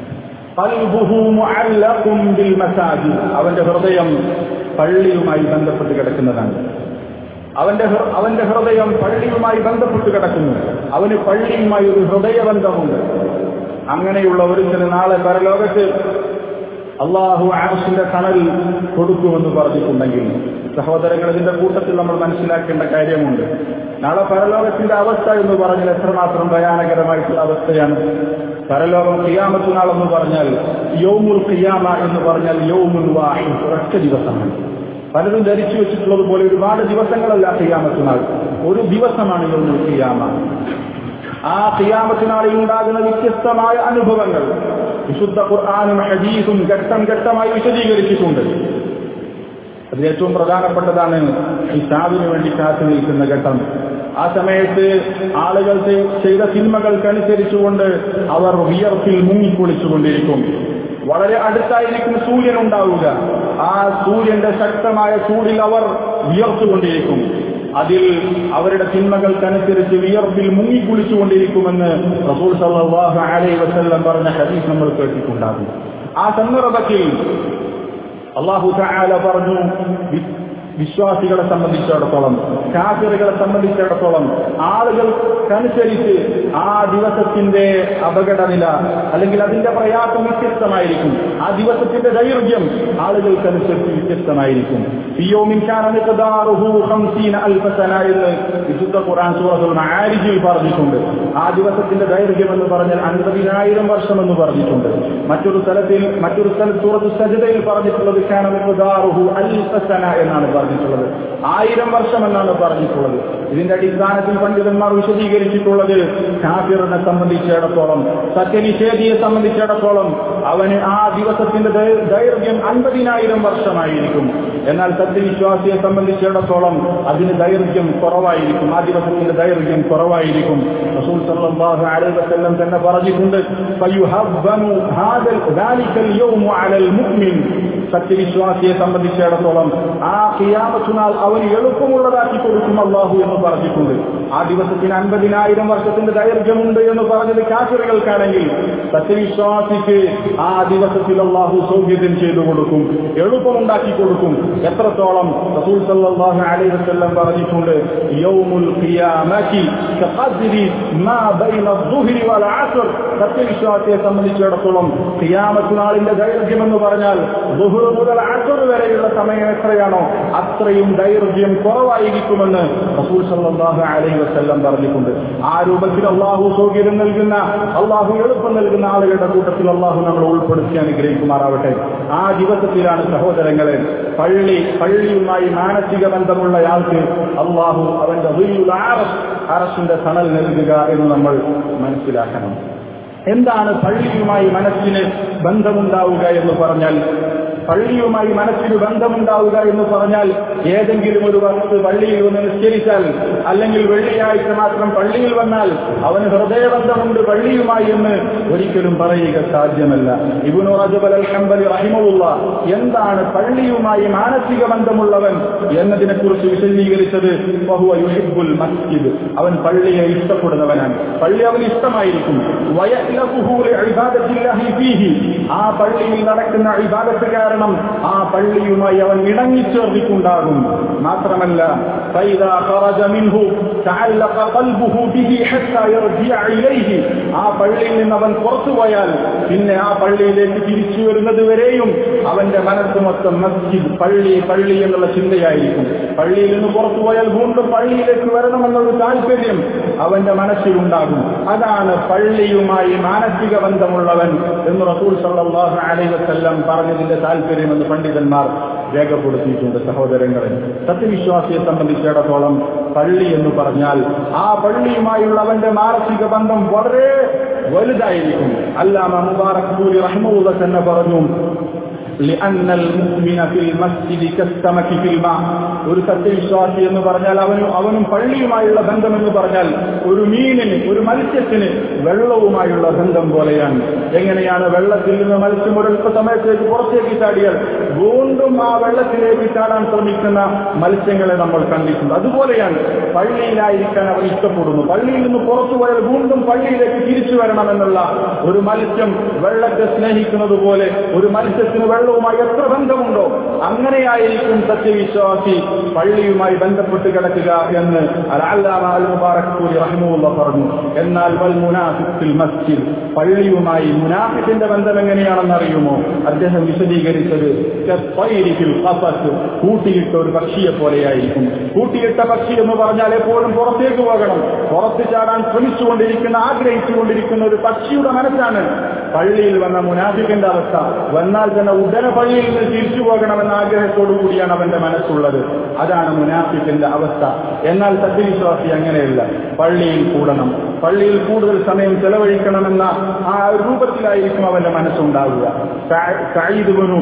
അവന്റെ ഹൃദയം പള്ളിയുമായി ബന്ധപ്പെട്ട് കിടക്കുന്നതാണ് അവന്റെ അവന്റെ ഹൃദയം പള്ളിയുമായി ബന്ധപ്പെട്ട് കിടക്കുന്നു അവന് പള്ളിയുമായി ഒരു ഹൃദയബന്ധമുണ്ട് അങ്ങനെയുള്ള ഒരുത്തിന് നാളെ പരലോകത്ത് അള്ളാഹു ആർഷിന്റെ കണൽ കൊടുക്കുമെന്ന് പറഞ്ഞിട്ടുണ്ടെങ്കിൽ സഹോദരങ്ങൾ ഇതിന്റെ കൂട്ടത്തിൽ നമ്മൾ മനസ്സിലാക്കേണ്ട കാര്യമുണ്ട് നാളെ പരലോകത്തിന്റെ അവസ്ഥ എന്ന് പറഞ്ഞാൽ എത്രമാത്രം ഭയാനകരമായിട്ടുള്ള അവസ്ഥയാണ് പരലോകം ഖിയാമത്ത് നാളെന്ന് പറഞ്ഞാൽ യൗമുൽ ഖിയാമ എന്ന് പറഞ്ഞാൽ യൗമുൽ വാഹി ഒരൊറ്റ ദിവസമാണ് പലരും ധരിച്ചു വെച്ചിട്ടുള്ളത് പോലെ ഒരുപാട് ദിവസങ്ങളല്ല ഖിയാമത്ത് നാൾ ഒരു ദിവസമാണ് യൗമുൽ ഖിയാമ ആ ഖിയാമത്തിനാളിൽ ഉണ്ടാകുന്ന വ്യത്യസ്തമായ അനുഭവങ്ങൾ വിശുദ്ധ ഖുർആാനും ഹദീസും ഘട്ടം ഘട്ടമായി വിശദീകരിച്ചിട്ടുണ്ട് അതിൽ ഏറ്റവും പ്രധാനപ്പെട്ടതാണ് ഈ സാവിന് വേണ്ടി കാത്തു നിൽക്കുന്ന ഘട്ടം ആ സമയത്ത് ആളുകൾ ചെയ്ത സിനിമകൾക്കനുസരിച്ചുകൊണ്ട് അവർ വിയർപ്പിൽ മുങ്ങിക്കുളിച്ചുകൊണ്ടിരിക്കും വളരെ അടുത്തായിരിക്കും സൂര്യൻ ഉണ്ടാവുക ആ സൂര്യന്റെ ശക്തമായ ചൂടിൽ അവർ വിയർത്തുകൊണ്ടിരിക്കും അതിൽ അവരുടെ തിന്മകൾക്കനുസരിച്ച് വിയർപ്പിൽ മുങ്ങിക്കുളിച്ചുകൊണ്ടിരിക്കുമെന്ന് റസൂൽ സല്ലാഹു അലൈ വസല്ലം പറഞ്ഞ ഹദീസ് നമ്മൾ കേട്ടിട്ടുണ്ടാകും ആ സന്ദർഭത്തിൽ അള്ളാഹു താല പറഞ്ഞു വിശ്വാസികളെ സംബന്ധിച്ചിടത്തോളം കാഫിറുകളെ സംബന്ധിച്ചിടത്തോളം ആളുകൾക്കനുസരിച്ച് ആ ദിവസത്തിന്റെ അപകടനില അല്ലെങ്കിൽ അതിന്റെ പ്രയാസം വ്യത്യസ്തമായിരിക്കും ആ ദിവസത്തിന്റെ ദൈർഘ്യം ആളുകൾക്കനുസരിച്ച് വ്യത്യസ്തമായിരിക്കും എന്ന് വിശുദ്ധ ഖുറാൻ സൂറത്തുൽ മാരിജിൽ പറഞ്ഞിട്ടുണ്ട് ആ ദിവസത്തിന്റെ ദൈർഘ്യം എന്ന് പറഞ്ഞാൽ അൻപതിനായിരം വർഷം എന്ന് പറഞ്ഞിട്ടുണ്ട് മറ്റൊരു സ്ഥലത്തിൽ മറ്റൊരു സ്ഥലത്ത് സൂറത്ത് സജിതയിൽ പറഞ്ഞിട്ടുള്ളത് അൽഫസന എന്നാണ് പറഞ്ഞിട്ടുള്ളത് ആയിരം വർഷം എന്നാണ് പറഞ്ഞിട്ടുള്ളത് ഇതിന്റെ അടിസ്ഥാനത്തിൽ പണ്ഡിതന്മാർ വിശദീകരിച്ചിട്ടുള്ളത് കാഫിറിനെ സംബന്ധിച്ചിടത്തോളം സത്യനിഷേധിയെ സംബന്ധിച്ചിടത്തോളം അവന് ആ ദിവസത്തിന്റെ ദൈർഘ്യം അൻപതിനായിരം വർഷമായിരിക്കും എന്നാൽ സത്യവിശ്വാസിയെ സംബന്ധിച്ചിടത്തോളം അതിന് ദൈർഘ്യം കുറവായിരിക്കും ആ ദിവസത്തിന്റെ ദൈർഘ്യം കുറവായിരിക്കും റസൂൽ സല്ലല്ലാഹു അലൈഹി വസല്ലം തന്നെ പറഞ്ഞിട്ടുണ്ട് ഫയുഹബ്ബനു ഹാദൽ ദാലിക്കൽ യൗമു അലൽ മുഅ്മിൻ സത്യവിശ്വാസിയെ സംബന്ധിച്ചിടത്തോളം ആ ഖിയാമത്തുനാൾ അവന് എളുപ്പമുള്ളതാക്കി കൊടുക്കും അള്ളാഹു എന്ന് പറഞ്ഞിട്ടുണ്ട് ആ ദിവസത്തിന് അൻപതിനായിരം വർഷത്തിന്റെ ദൈർഘ്യമുണ്ട് എന്ന് പറഞ്ഞത് കാശിറുകൾക്കാണെങ്കിൽ സത്യവിശ്വാസിക്ക് ആ ദിവസത്തിൽ അള്ളാഹു സൗകര്യം ചെയ്തു കൊടുക്കും എളുപ്പമുണ്ടാക്കി കൊടുക്കും എത്രത്തോളം റസൂൽ സല്ലല്ലാഹു അലൈഹി വസല്ലം പറഞ്ഞിട്ടുണ്ട് യൗമുൽ ഖിയാമത്തി കഖദ്രി മാ ബൈന الظهر والعصر സത്യവിശ്വാസിയെ സംബന്ധിച്ചിടത്തോളം ഖിയാമത്ത് നാളിന്റെ ദൈർഘ്യം എന്ന് പറഞ്ഞാൽ ദുഹുർ മുതൽ അസുർ വരെയുള്ള സമയം എത്രയാണോ അത്രയും ദൈർഘ്യം കുറവായിരിക്കുമെന്ന് റസൂൽ സല്ലല്ലാഹു അലൈഹി വസല്ലം പറഞ്ഞിട്ടുണ്ട് ആ രൂപത്തിൽ അള്ളാഹു സൗകര്യം നൽകുന്ന അള്ളാഹു എളുപ്പം നൽകുന്ന ആളുകളുടെ കൂട്ടത്തിൽ അള്ളാഹു നമ്മൾ ഉൾപ്പെടുത്തി അനുഗ്രഹിക്കുമാറാവട്ടെ ആ ദിവസത്തിലാണ് സഹോദരങ്ങളെ പള്ളി പള്ളിയുമായി മാനസിക ബന്ധമുള്ളയാൾക്ക് അള്ളാഹു അവന്റെ അറസിന്റെ തണൽ നൽകുക എന്ന് നമ്മൾ മനസ്സിലാക്കണം എന്താണ് പള്ളിയുമായി മനസ്സിന് ബന്ധമുണ്ടാവുക എന്ന് പറഞ്ഞാൽ പള്ളിയുമായി മനസ്സിന് ബന്ധമുണ്ടാവുക എന്ന് പറഞ്ഞാൽ ഏതെങ്കിലും ഒരു വസ്തു പള്ളിയിൽ വന്ന് നിസ്കരിച്ചാൽ അല്ലെങ്കിൽ വെള്ളിയാഴ്ച മാത്രം പള്ളിയിൽ വന്നാൽ അവന് ഹൃദയബന്ധമുണ്ട് പള്ളിയുമായി എന്ന് ഒരിക്കലും പറയുക സാധ്യമല്ല ഇബുനു റജബൽ അൽ ഹംബലി റഹിമുള്ള എന്താണ് പള്ളിയുമായി മാനസിക ബന്ധമുള്ളവൻ എന്നതിനെ കുറിച്ച് വിശദീകരിച്ചത് ബഹുവ യുഹിബ്ബുൽ മസ്ജിദ് അവൻ പള്ളിയെ ഇഷ്ടപ്പെടുന്നവനാണ് പള്ളി അവന് ഇഷ്ടമായിരിക്കും വയലഹുഹു ലിഇബാദത്തില്ലാഹി ഫീഹി ആ പള്ളിയിൽ നടക്കുന്ന ഇബാദത്ത് കാരണം ആ പള്ളിയുമായി അവൻ ഇണങ്ങിച്ചേർന്നിട്ടുണ്ടാകും മാത്രമല്ല فإذا خرج منه تعلق قلبه به حتى يرجع إليه ആ പള്ളിയിൽ നിന്ന് അവൻ പുറത്തു പോയാൽ പിന്നെ ആ പള്ളിയിലേക്ക് തിരിച്ചു വരുന്നത് വരെയും അവന്റെ മനസ്സ് മൊത്തം മസ്ജിദ് പള്ളി പള്ളി എന്നുള്ള ചിന്തയായിരിക്കും പള്ളിയിൽ നിന്ന് പുറത്തു പോയാൽ വീണ്ടും പള്ളിയിലേക്ക് വരണമെന്നുള്ള താല്പര്യം അവന്റെ മനസ്സിലുണ്ടാകും അതാണ് പള്ളിയുമായി മാനസിക ബന്ധമുള്ളവൻ എന്ന് റസൂൽ സല്ലല്ലാഹു അലൈഹി വസല്ലം പറഞ്ഞതിന്റെ താല്പര്യമെന്ന് പണ്ഡിതന്മാർ രേഖപ്പെടുത്തിയിട്ടുണ്ട് സഹോദരങ്ങളെ സത്യവിശ്വാസിയെ സംബന്ധിച്ചിടത്തോളം പള്ളി എന്ന് പറഞ്ഞാൽ ആ പള്ളിയുമായുള്ള അവന്റെ മാനസിക ബന്ധം വളരെ വലുതായിരിക്കും അല്ലാമ മുബാറക് പൂരി റഹ്മുള്ള തന്നെ പറഞ്ഞു لأن المؤمن في المسجد كالسمك في الماء ഒരു സത്യവിശ്വാസി എന്ന് പറഞ്ഞാൽ അവനും അവനും പള്ളിയുമായുള്ള ബന്ധം എന്ന് പറഞ്ഞാൽ ഒരു മീനിന് ഒരു മത്സ്യത്തിന് വെള്ളവുമായുള്ള ബന്ധം പോലെയാണ് എങ്ങനെയാണ് വെള്ളത്തിൽ നിന്ന് മത്സ്യം ഒരൽപ്പ സമയത്തേക്ക് പുറത്തേക്ക് ചാടിയാൽ വീണ്ടും ആ വെള്ളത്തിലേക്ക് ചാടാൻ ശ്രമിക്കുന്ന മത്സ്യങ്ങളെ നമ്മൾ കണ്ടിട്ടുണ്ട് അതുപോലെയാണ് പള്ളിയിലായിരിക്കാൻ അവർ ഇഷ്ടപ്പെടുന്നു പള്ളിയിൽ നിന്ന് പുറത്തു പോയാൽ വീണ്ടും പള്ളിയിലേക്ക് തിരിച്ചു വരണമെന്നുള്ള ഒരു മത്സ്യം വെള്ളത്തെ സ്നേഹിക്കുന്നത് പോലെ ഒരു മത്സ്യത്തിന് വെള്ളവുമായി എത്ര ബന്ധമുണ്ടോ അങ്ങനെയായിരിക്കും സത്യവിശ്വാസി പള്ളിയുമായി ബന്ധപ്പെട്ട് കിടക്കുക എന്ന് റഹ്മുള്ള പറഞ്ഞു എന്നാൽ വൽ മുനാഫിഖിൽ മസ്ജിദ് പള്ളിയുമായി മുനാഫിഖിന്റെ ബന്ധം എങ്ങനെയാണെന്ന് അറിയുമോ അദ്ദേഹം വിശദീകരിച്ചത് കസ്ഫൈരിഹിൽ ഖഫസ്. കൂട്ടിയിട്ട ഒരു പക്ഷിയെ പോലെയായിരിക്കും കൂട്ടിയിട്ട പക്ഷി എന്ന് പറഞ്ഞാൽ എപ്പോഴും പുറത്തേക്ക് പോകണം പുറത്ത് ചാടാൻ ശ്രമിച്ചുകൊണ്ടിരിക്കുന്ന ആഗ്രഹിച്ചുകൊണ്ടിരിക്കുന്ന ഒരു പക്ഷിയുടെ മനസ്സാണ് പള്ളിയിൽ വന്ന മുനാഫിക്കിന്റെ അവസ്ഥ വന്നാൽ തന്നെ ഉടനെ പള്ളിയിൽ നിന്ന് തിരിച്ചു പോകണമെന്ന ആഗ്രഹത്തോടു കൂടിയാണ് അവന്റെ മനസ്സുള്ളത് അതാണ് മുനാഫിക്കിന്റെ അവസ്ഥ എന്നാൽ സത്യവിശ്വാസി അങ്ങനെയല്ല പള്ളിയിൽ കൂടണം പള്ളിയിൽ കൂടുതൽ സമയം ചെലവഴിക്കണമെന്ന ആ രൂപത്തിലായിരിക്കും അവന്റെ മനസ്സുണ്ടാവുക സയ്യിദ്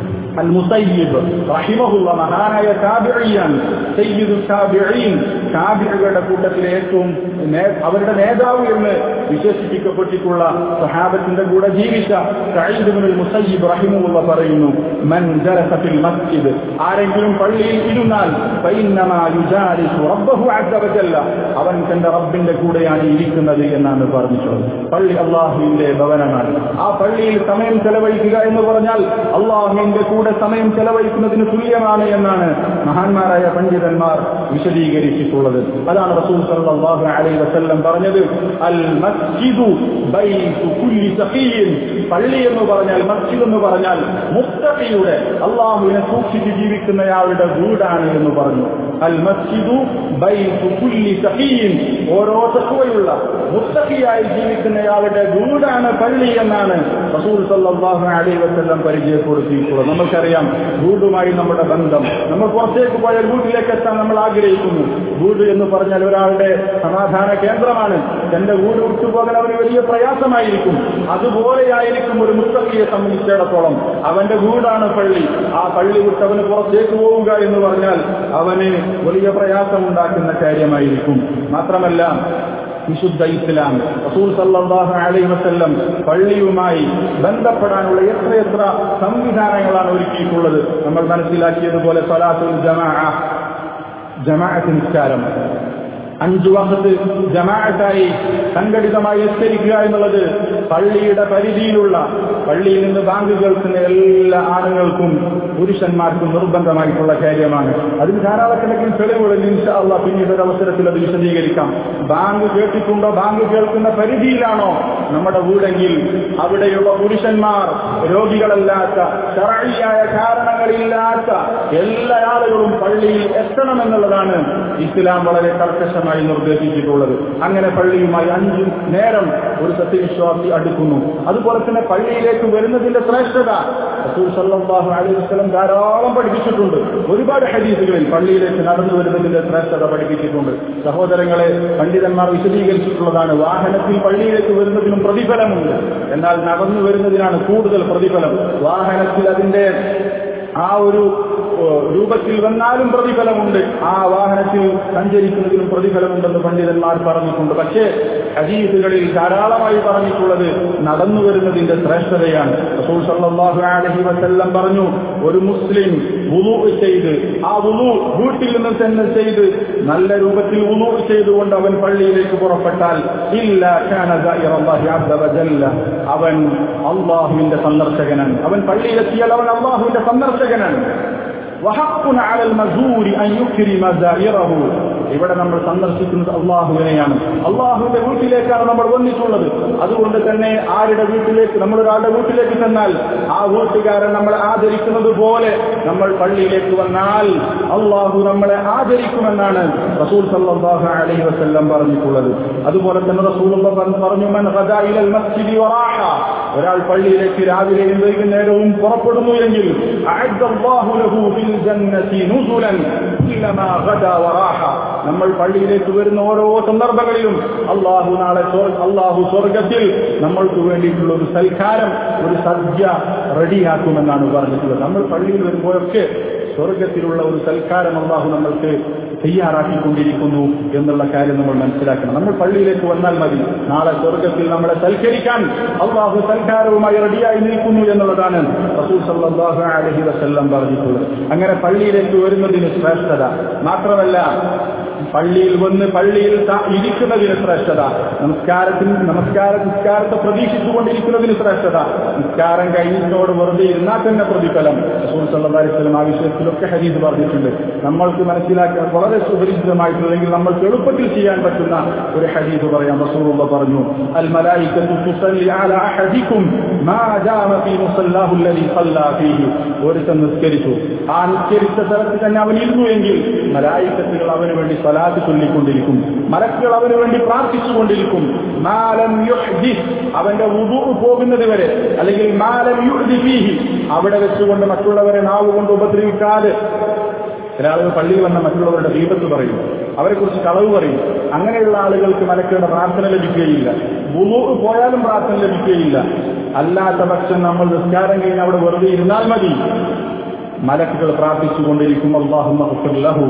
المسيب رحمه الله മഹാനായ താബിഴിയാണ് സയ്യിദു താബിഈൻ താബികളുടെ കൂട്ടത്തിലെ ഏറ്റവും നേ- അവരുടെ നേതാവ് എന്ന് വിശേഷിപ്പിക്കപ്പെട്ടിട്ടുള്ള സഹാബത്തിന്റെ കൂടെ ജീവിച്ച സഈദ് ഇബ്നുൽ മുസയ്യിബ് റഹിമഹുള്ള പറയുന്നു മൻ ജലസ ഫിൽ മസ്ജിദ് ആരെങ്കിലും പള്ളിയിൽ ഇരുന്നാൽ ഫഇന്നമാ യുജാലിസു റബ്ബഹു അസ്സ വജല്ല അവൻ തന്റെ റബ്ബിന്റെ കൂടെയാണ് ഇരിക്കുന്നത് എന്നാണ് പറഞ്ഞിട്ടുള്ളത് പള്ളി അള്ളാഹുവിന്റെ ഭവനമാണ് ആ പള്ളിയിൽ സമയം ചെലവഴിക്കുക എന്ന് പറഞ്ഞാൽ അള്ളാഹുവിന്റെ കൂടെ സമയം ചെലവഴിക്കുന്നതിന് തുല്യമാണ് എന്നാണ് മഹാന്മാരായ പണ്ഡിതന്മാർ വിശദീകരിച്ചിട്ടുള്ളത് അതാണ് റസൂൽ സല്ലല്ലാഹു അലൈഹി വസല്ലം പറഞ്ഞത് അൽ മസ്ജിദു ബൈതു കുല്ലി സഖീൻ പള്ളി എന്ന് പറഞ്ഞാൽ മസ്ജിദ് എന്ന് പറഞ്ഞാൽ മുത്തഖിയുടെ അള്ളാഹുവിനെ സൂക്ഷിച്ച് ജീവിക്കുന്നയാളുടെ വീടാണ് എന്ന് പറഞ്ഞു അൽ മസ്ജിദു ബൈതു കുല്ലി സഖീൻ ഓരോ തഖ്വയുള്ള മുത്തഖിയായി ജീവിക്കുന്നയാളുടെ വീടാണ് പള്ളി എന്നാണ് റസൂൽ സല്ലല്ലാഹു അലൈഹി വസല്ലം പരിചയപ്പെടുത്തിയിട്ടുള്ളത് നമുക്കറിയാം വീടുമായി നമ്മുടെ ബന്ധം നമ്മൾ പുറത്തേക്ക് പോയാൽ വീട്ടിലേക്ക് എത്താൻ നമ്മൾ ആഗ്രഹിക്കുന്നു വീട് എന്ന് പറഞ്ഞാൽ ഒരാളുടെ സമാധാന കേന്ദ്രമാണ് തന്റെ വീട് വിട്ടുപോകാൻ അവന് വലിയ പ്രയാസമായിരിക്കും അതുപോലെയായിരിക്കും ഒരു മുത്തക്കിയെ സംബന്ധിച്ചിടത്തോളം അവന്റെ വീടാണ് പള്ളി ആ പള്ളി വിട്ട് അവന് പുറത്തേക്ക് പോവുക എന്ന് പറഞ്ഞാൽ അവന് വലിയ പ്രയാസമുണ്ടാക്കുന്ന കാര്യമായിരിക്കും മാത്രമല്ല വിശുദ്ധ ഇസ്ലാം റസൂൽ സല്ലല്ലാഹു അലൈഹി വസല്ലം പള്ളിയുമായി ബന്ധപ്പെടാനുള്ള എത്രയെത്ര സംവിധാനങ്ങളാണ് ഒരുക്കിയിട്ടുള്ളത് നമ്മൾ മനസ്സിലാക്കിയതുപോലെ സലാത്തുൽ ജമാഅ ജമാഅത്ത് നിസ്കാരം അഞ്ചു വക്കത്ത് ജമാഅത്തായി സംഘടിതമായി നിസ്കരിക്കുക എന്നുള്ളത് പള്ളിയുടെ പരിധിയിലുള്ള പള്ളിയിൽ നിന്ന് ബാങ്ക് കേൾക്കുന്ന എല്ലാ ആണുങ്ങൾക്കും പുരുഷന്മാർക്കും നിർബന്ധമായിട്ടുള്ള കാര്യമാണ് അതിന് ധാരാളക്കണക്കിന് തെളിവുകൾ ഇൻഷാ അള്ളാഹ് പിന്നീട് ഒരു അവസരത്തിൽ അത് വിശദീകരിക്കാം ബാങ്ക് കേട്ടിട്ടുണ്ടോ ബാങ്ക് കേൾക്കുന്ന പരിധിയിലാണോ നമ്മുടെ വീടെങ്കിൽ അവിടെയുള്ള പുരുഷന്മാർ രോഗികളല്ലാത്ത ശറഴിയായ കാരണങ്ങളില്ലാത്ത എല്ലാ ആളുകളും പള്ളിയിൽ എത്തണമെന്നുള്ളതാണ് ഇസ്ലാം വളരെ കർക്കശമായി നിർദ്ദേശിച്ചിട്ടുള്ളത് അങ്ങനെ പള്ളിയുമായി അഞ്ചു നേരം ഒരു സത്യവിശ്വാസി അടുക്കുന്നു അതുപോലെ തന്നെ പള്ളിയിലേക്ക് വരുന്നതിന്റെ ശ്രേഷ്ഠത റസൂൽ സല്ലല്ലാഹു അലൈഹി വസല്ലം ധാരാളം പഠിപ്പിച്ചിട്ടുണ്ട് ഒരുപാട് ഹദീസുകളിൽ പള്ളിയിലേക്ക് നടന്നു വരുന്നതിന്റെ ശ്രേഷ്ഠത പഠിപ്പിച്ചിട്ടുണ്ട് സഹോദരങ്ങളെ പണ്ഡിതന്മാർ വിശദീകരിച്ചിട്ടുള്ളതാണ് വാഹനത്തിൽ പള്ളിയിലേക്ക് വരുന്നതിനും പ്രതിഫലമുണ്ട് എന്നാൽ നടന്നു വരുന്നതിനാണ് കൂടുതൽ പ്രതിഫലം വാഹനത്തിൽ അതിന്റെ ആ ഒരു രൂപത്തിൽ വന്നാലും പ്രതിഫലമുണ്ട് ആ വാഹനത്തിൽ സഞ്ചരിക്കുന്നതിനും പ്രതിഫലമുണ്ടെന്ന് പണ്ഡിതന്മാർ പറഞ്ഞിട്ടുണ്ട് പക്ഷേ ഹദീസുകളിൽ ധാരാളമായി പറഞ്ഞിട്ടുള്ളത് നടന്നു വരുന്നതിന്റെ ശ്രേഷ്ഠതയാണ് റസൂൽ സല്ലല്ലാഹു അലൈഹി വസല്ലം പറഞ്ഞു ഒരു മുസ്ലിം വുളു ചെയ്ത് ആ വുളു വീട്ടിൽ നിന്ന് തന്നെ ചെയ്ത് നല്ല രൂപത്തിൽ വുളു ചെയ്തുകൊണ്ട് അവൻ പള്ളിയിലേക്ക് പുറപ്പെട്ടാൽ ഇല്ല കാന ദാഇറല്ലാഹി അസ്സ വജല്ല അവൻ അള്ളാഹുവിന്റെ സന്ദർശകനാണ് അവൻ പള്ളിയിലെത്തിയാൽ അവൻ അള്ളാഹുവിന്റെ സന്ദർശകനാണ് وحق على المزور أن يكرم زائره ഇവിടെ നമ്മൾ സന്ദർശിക്കുന്നത് അള്ളാഹുവിനെയാണ് അള്ളാഹുവിന്റെ വീട്ടിലേക്കാണ് നമ്മൾ വന്നിട്ടുള്ളത് അതുകൊണ്ട് തന്നെ ആരുടെ വീട്ടിലേക്ക് നമ്മൾ ഒരാളുടെ വീട്ടിലേക്ക് ചെന്നാൽ ആ വീട്ടുകാരൻ നമ്മളെ ആദരിക്കുന്നത് പോലെ നമ്മൾ പള്ളിയിലേക്ക് വന്നാൽ അള്ളാഹു നമ്മളെ ആദരിക്കുമെന്നാണ് റസൂൽ സല്ലല്ലാഹു അലൈഹി വസല്ലം പറഞ്ഞിട്ടുള്ളത് അതുപോലെ തന്നെ റസൂൽ പറഞ്ഞു മൻ ഗദാ ഇലൽ മസ്ജിദി വറാഹ ഒരാൾ പള്ളിയിലേക്ക് രാവിലെയും വൈകുന്നേരവും പുറപ്പെടുന്നു എങ്കിൽ അഅദ്ദല്ലാഹു ലഹു ഫിൽ ജന്നതി നുസുലൻ കുല്ലമാ ഗദാ വറാഹ നമ്മൾ പള്ളിയിലേക്ക് വരുന്ന ഓരോ സന്ദർഭങ്ങളിലും അള്ളാഹു നാളെ അള്ളാഹു സ്വർഗത്തിൽ നമ്മൾക്ക് വേണ്ടിയിട്ടുള്ള ഒരു സൽക്കാരം ഒരു സദ്യ റെഡിയാക്കുമെന്നാണ് പറഞ്ഞിട്ടുള്ളത് നമ്മൾ പള്ളിയിൽ വരുമ്പോഴൊക്കെ സ്വർഗത്തിലുള്ള ഒരു സൽക്കാരം അള്ളാഹു നമ്മൾക്ക് തയ്യാറാക്കിക്കൊണ്ടിരിക്കുന്നു എന്നുള്ള കാര്യം നമ്മൾ മനസ്സിലാക്കണം നമ്മൾ പള്ളിയിലേക്ക് വന്നാൽ മതി നാളെ സ്വർഗത്തിൽ നമ്മളെ സൽക്കരിക്കാൻ അള്ളാഹു സൽക്കാരവുമായി റെഡിയായി നിൽക്കുന്നു എന്നുള്ളതാണ് റസൂൽ സല്ലല്ലാഹു അലൈഹി വസല്ലം പറഞ്ഞിട്ടുള്ളത് അങ്ങനെ പള്ളിയിലേക്ക് വരുന്നതിന് ശ്രേഷ്ഠത മാത്രമല്ല പള്ളിയിൽ വന്ന് പള്ളിയിൽ ഇരിക്കുന്നതിന് ശ്രേഷ്ഠത നമസ്കാരത്തിന് നമസ്കാര നിസ്കാരത്തെ പ്രതീക്ഷിച്ചുകൊണ്ടിരിക്കുന്നതിന് ശ്രേഷ്ഠത നിസ്കാരം കഴിഞ്ഞിട്ടോട് വെറുതെ ഇരുന്നാൽ തന്നെ പ്രതിഫലം റസൂൽ സല്ലല്ലാഹു അലൈഹി വസല്ലം ആ വിഷയത്തിലൊക്കെ ഹദീസ് പറഞ്ഞിട്ടുണ്ട് നമ്മൾക്ക് മനസ്സിലാക്കാൻ വളരെ സുപരിചിതമായിട്ടുള്ളതെങ്കിൽ നമ്മൾക്ക് എളുപ്പത്തിൽ ചെയ്യാൻ പറ്റുന്ന ഒരു ഹദീസ് പറയാം റസൂലുള്ള പറഞ്ഞു അൽ മലായികത്തു തുസല്ലി അലാ അഹദിക്കും മാ ജാമ ഫീ മുസല്ലാഹു അല്ലദീ സല്ലാ ഫീഹി ഒരുത്തൻ നിസ്കരിച്ചു ആ നിസ്കരിച്ച സ്ഥലത്ത് തന്നെ അവൻ ഇരുന്നു എങ്കിൽ മലായിക്കത്തുകൾ അവന് വേണ്ടി സ്വലാത്ത് ചൊല്ലിക്കൊണ്ടിരിക്കും മലക്കുകൾ അവന് വേണ്ടി പ്രാർത്ഥിച്ചുകൊണ്ടിരിക്കും മാലം യുഹ്ദിസ് അവന്റെ ഉദു പോകുന്നത് വരെ അല്ലെങ്കിൽ മാലം യുഹ്ദി ഫീഹി അവിടെ വെച്ചുകൊണ്ട് മറ്റുള്ളവരെ നാവ് കൊണ്ട് ഉപദ്രവിക്കാതെ ചില ആളുകൾ പള്ളിയിൽ വന്ന മറ്റുള്ളവരുടെ ദീപത്ത് പറയും അവരെ കുറിച്ച് കളവ് പറയും അങ്ങനെയുള്ള ആളുകൾക്ക് മലക്കുകളുടെ പ്രാർത്ഥന ലഭിക്കുകയില്ല വുളു പോയാലും പ്രാർത്ഥന ലഭിക്കുകയില്ല അല്ലാത്ത പക്ഷം നമ്മൾ നിസ്കാരം കഴിഞ്ഞ് അവിടെ വെറുതെ ഇരുന്നാൽ മതി മലക്കുകൾ പ്രാർത്ഥിച്ചുകൊണ്ടിരിക്കും അള്ളാഹുലഹു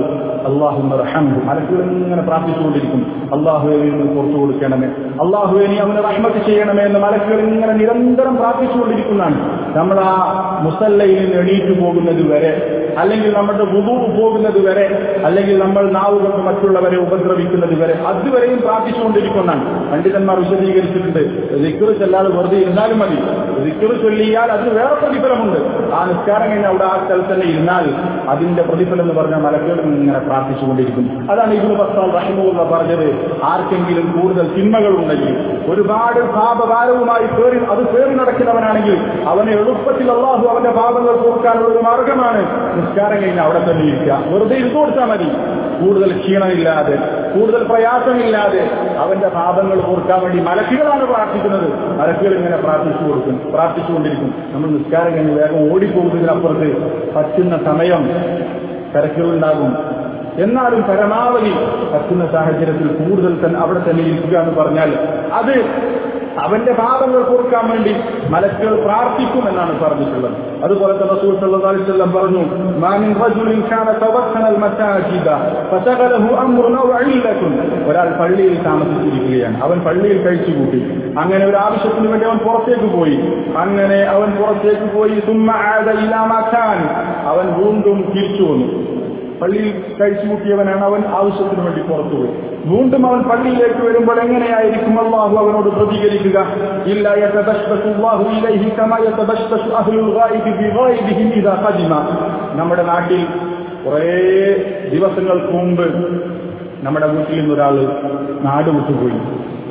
അള്ളാഹു മലക്കുകൾ ഇങ്ങനെ പ്രാർത്ഥിച്ചുകൊണ്ടിരിക്കും അള്ളാഹുവെ നീ പുറത്തു കൊടുക്കണമേ അള്ളാഹുവെ നീ അവന് റഹ്മത്ത് ചെയ്യണമേ എന്ന് മലക്കുകൾ ഇങ്ങനെ നിരന്തരം പ്രാർത്ഥിച്ചുകൊണ്ടിരിക്കുന്നതാണ് നമ്മൾ ആ മുസല്ലയിൽ നിന്ന് എണീറ്റ് പോകുന്നത് വരെ അല്ലെങ്കിൽ നമ്മുടെ വുതു പോകുന്നത് വരെ അല്ലെങ്കിൽ നമ്മൾ നാവ് കൊണ്ട് മറ്റുള്ളവരെ ഉപദ്രവിക്കുന്നത് വരെ അതുവരെയും പ്രാർത്ഥിച്ചുകൊണ്ടിരിക്കുന്നതാണ് പണ്ഡിതന്മാർ വിശദീകരിച്ചിട്ടുണ്ട് ദിക്കർ ചെല്ലാതെ വെറുതെ ഇരുന്നാലും മതി ദിക്കർ ചൊല്ലിയാൽ അതിന് വേറെ പ്രതിഫലമുണ്ട് ആ നിസ്കാരം കഴിഞ്ഞ് അവിടെ ആ സ്ഥലത്ത് തന്നെ ഇരുന്നാൽ അതിന്റെ പ്രതിഫലം എന്ന് പറഞ്ഞാൽ മലക്കുകൾ ഇങ്ങനെ പ്രാർത്ഥിച്ചുകൊണ്ടിരിക്കും അതാണ് ഇബിന് ബസ്താൽ റഹിമുള്ള പറഞ്ഞത് ആർക്കെങ്കിലും കൂടുതൽ തിന്മകൾ ഉണ്ടെങ്കിൽ ഒരുപാട് പാപഭാരവുമായി പേറി അത് പേറി നടക്കുന്നവനാണെങ്കിൽ അവനെ എളുപ്പത്തിൽ അള്ളാഹു അവന്റെ പാപങ്ങൾ കൊടുക്കാനുള്ള ഒരു മാർഗമാണ് നിസ്കാരം കഴിഞ്ഞ് അവിടെ തന്നെ ഇരിക്കുക വെറുതെ ഇരുന്നു കൊടുത്താൽ മതി കൂടുതൽ ക്ഷീണമില്ലാതെ കൂടുതൽ പ്രയാസമില്ലാതെ അവന്റെ പാപങ്ങൾ ഓർക്കാൻ വേണ്ടി മലക്കുകളാണ് പ്രാർത്ഥിക്കുന്നത് മലക്കുകൾ ഇങ്ങനെ പ്രാർത്ഥിച്ചു കൊടുക്കും പ്രാർത്ഥിച്ചുകൊണ്ടിരിക്കും നമ്മൾ നിസ്കാരം കഴിഞ്ഞ് വേഗം ഓടിപ്പോകുന്നതിനപ്പുറത്ത് പറ്റുന്ന സമയം തിരക്കുകളുണ്ടാകും എന്നാലും പരമാവധി പറ്റുന്ന സാഹചര്യത്തിൽ കൂടുതൽ തന്നെ അവിടെ തന്നെ ഇരിക്കുക എന്ന് പറഞ്ഞാൽ അത് അവന്റെ പാപങ്ങൾ കൊടുക്കാൻ വേണ്ടി മലക്കുകൾ പ്രാർത്ഥിക്കും എന്നാണ് പറഞ്ഞിട്ടുള്ളത് അതുപോലെ തന്നെ റസൂൽ സല്ലല്ലാഹു അലൈഹി വസല്ലം പറഞ്ഞു മാ മിൻ റജുലിൻ കാന തവക്കന അൽ മസാജിദ ഫസഗലഹു അംറുൻ ഔ ഇല്ലത്തുൻ ഒരാൾ പള്ളിയിൽ താമസിച്ചിരിക്കുകയാണ് അവൻ പള്ളിയിൽ കഴിച്ചുകൂട്ടി അങ്ങനെ ഒരു ആവശ്യത്തിന് വേണ്ടി അവൻ പുറത്തേക്ക് പോയി അങ്ങനെ അവൻ പുറത്തേക്ക് പോയി സുമ്മ ആദ ഇലാ മാ കാൻ അവൻ വീണ്ടും തിരിച്ചു വന്നു പള്ളിയിൽ കഴിച്ചുകൂട്ടിയവനാണ് അവൻ ആവശ്യത്തിന് വേണ്ടി പുറത്തുപോയി വീണ്ടും അവൻ പള്ളിയിലേക്ക് വരുമ്പോൾ എങ്ങനെയായിരിക്കും അള്ളാഹു അവനോട് പ്രതികരിക്കുക ഇല്ല യതബശ്ബശു അല്ലാഹു ഇലൈഹി കമാ യതബശ്ബശു അഹ്ലുൽ ഗായിബി ബിഗായിബിഹിം ഇദാ ഖദിമ നമ്മുടെ നാട്ടിൽ കുറേ ദിവസങ്ങൾക്ക് മുമ്പ് നമ്മുടെ വീട്ടിൽ നിന്നൊരാൾ നാട് വിട്ടുപോയി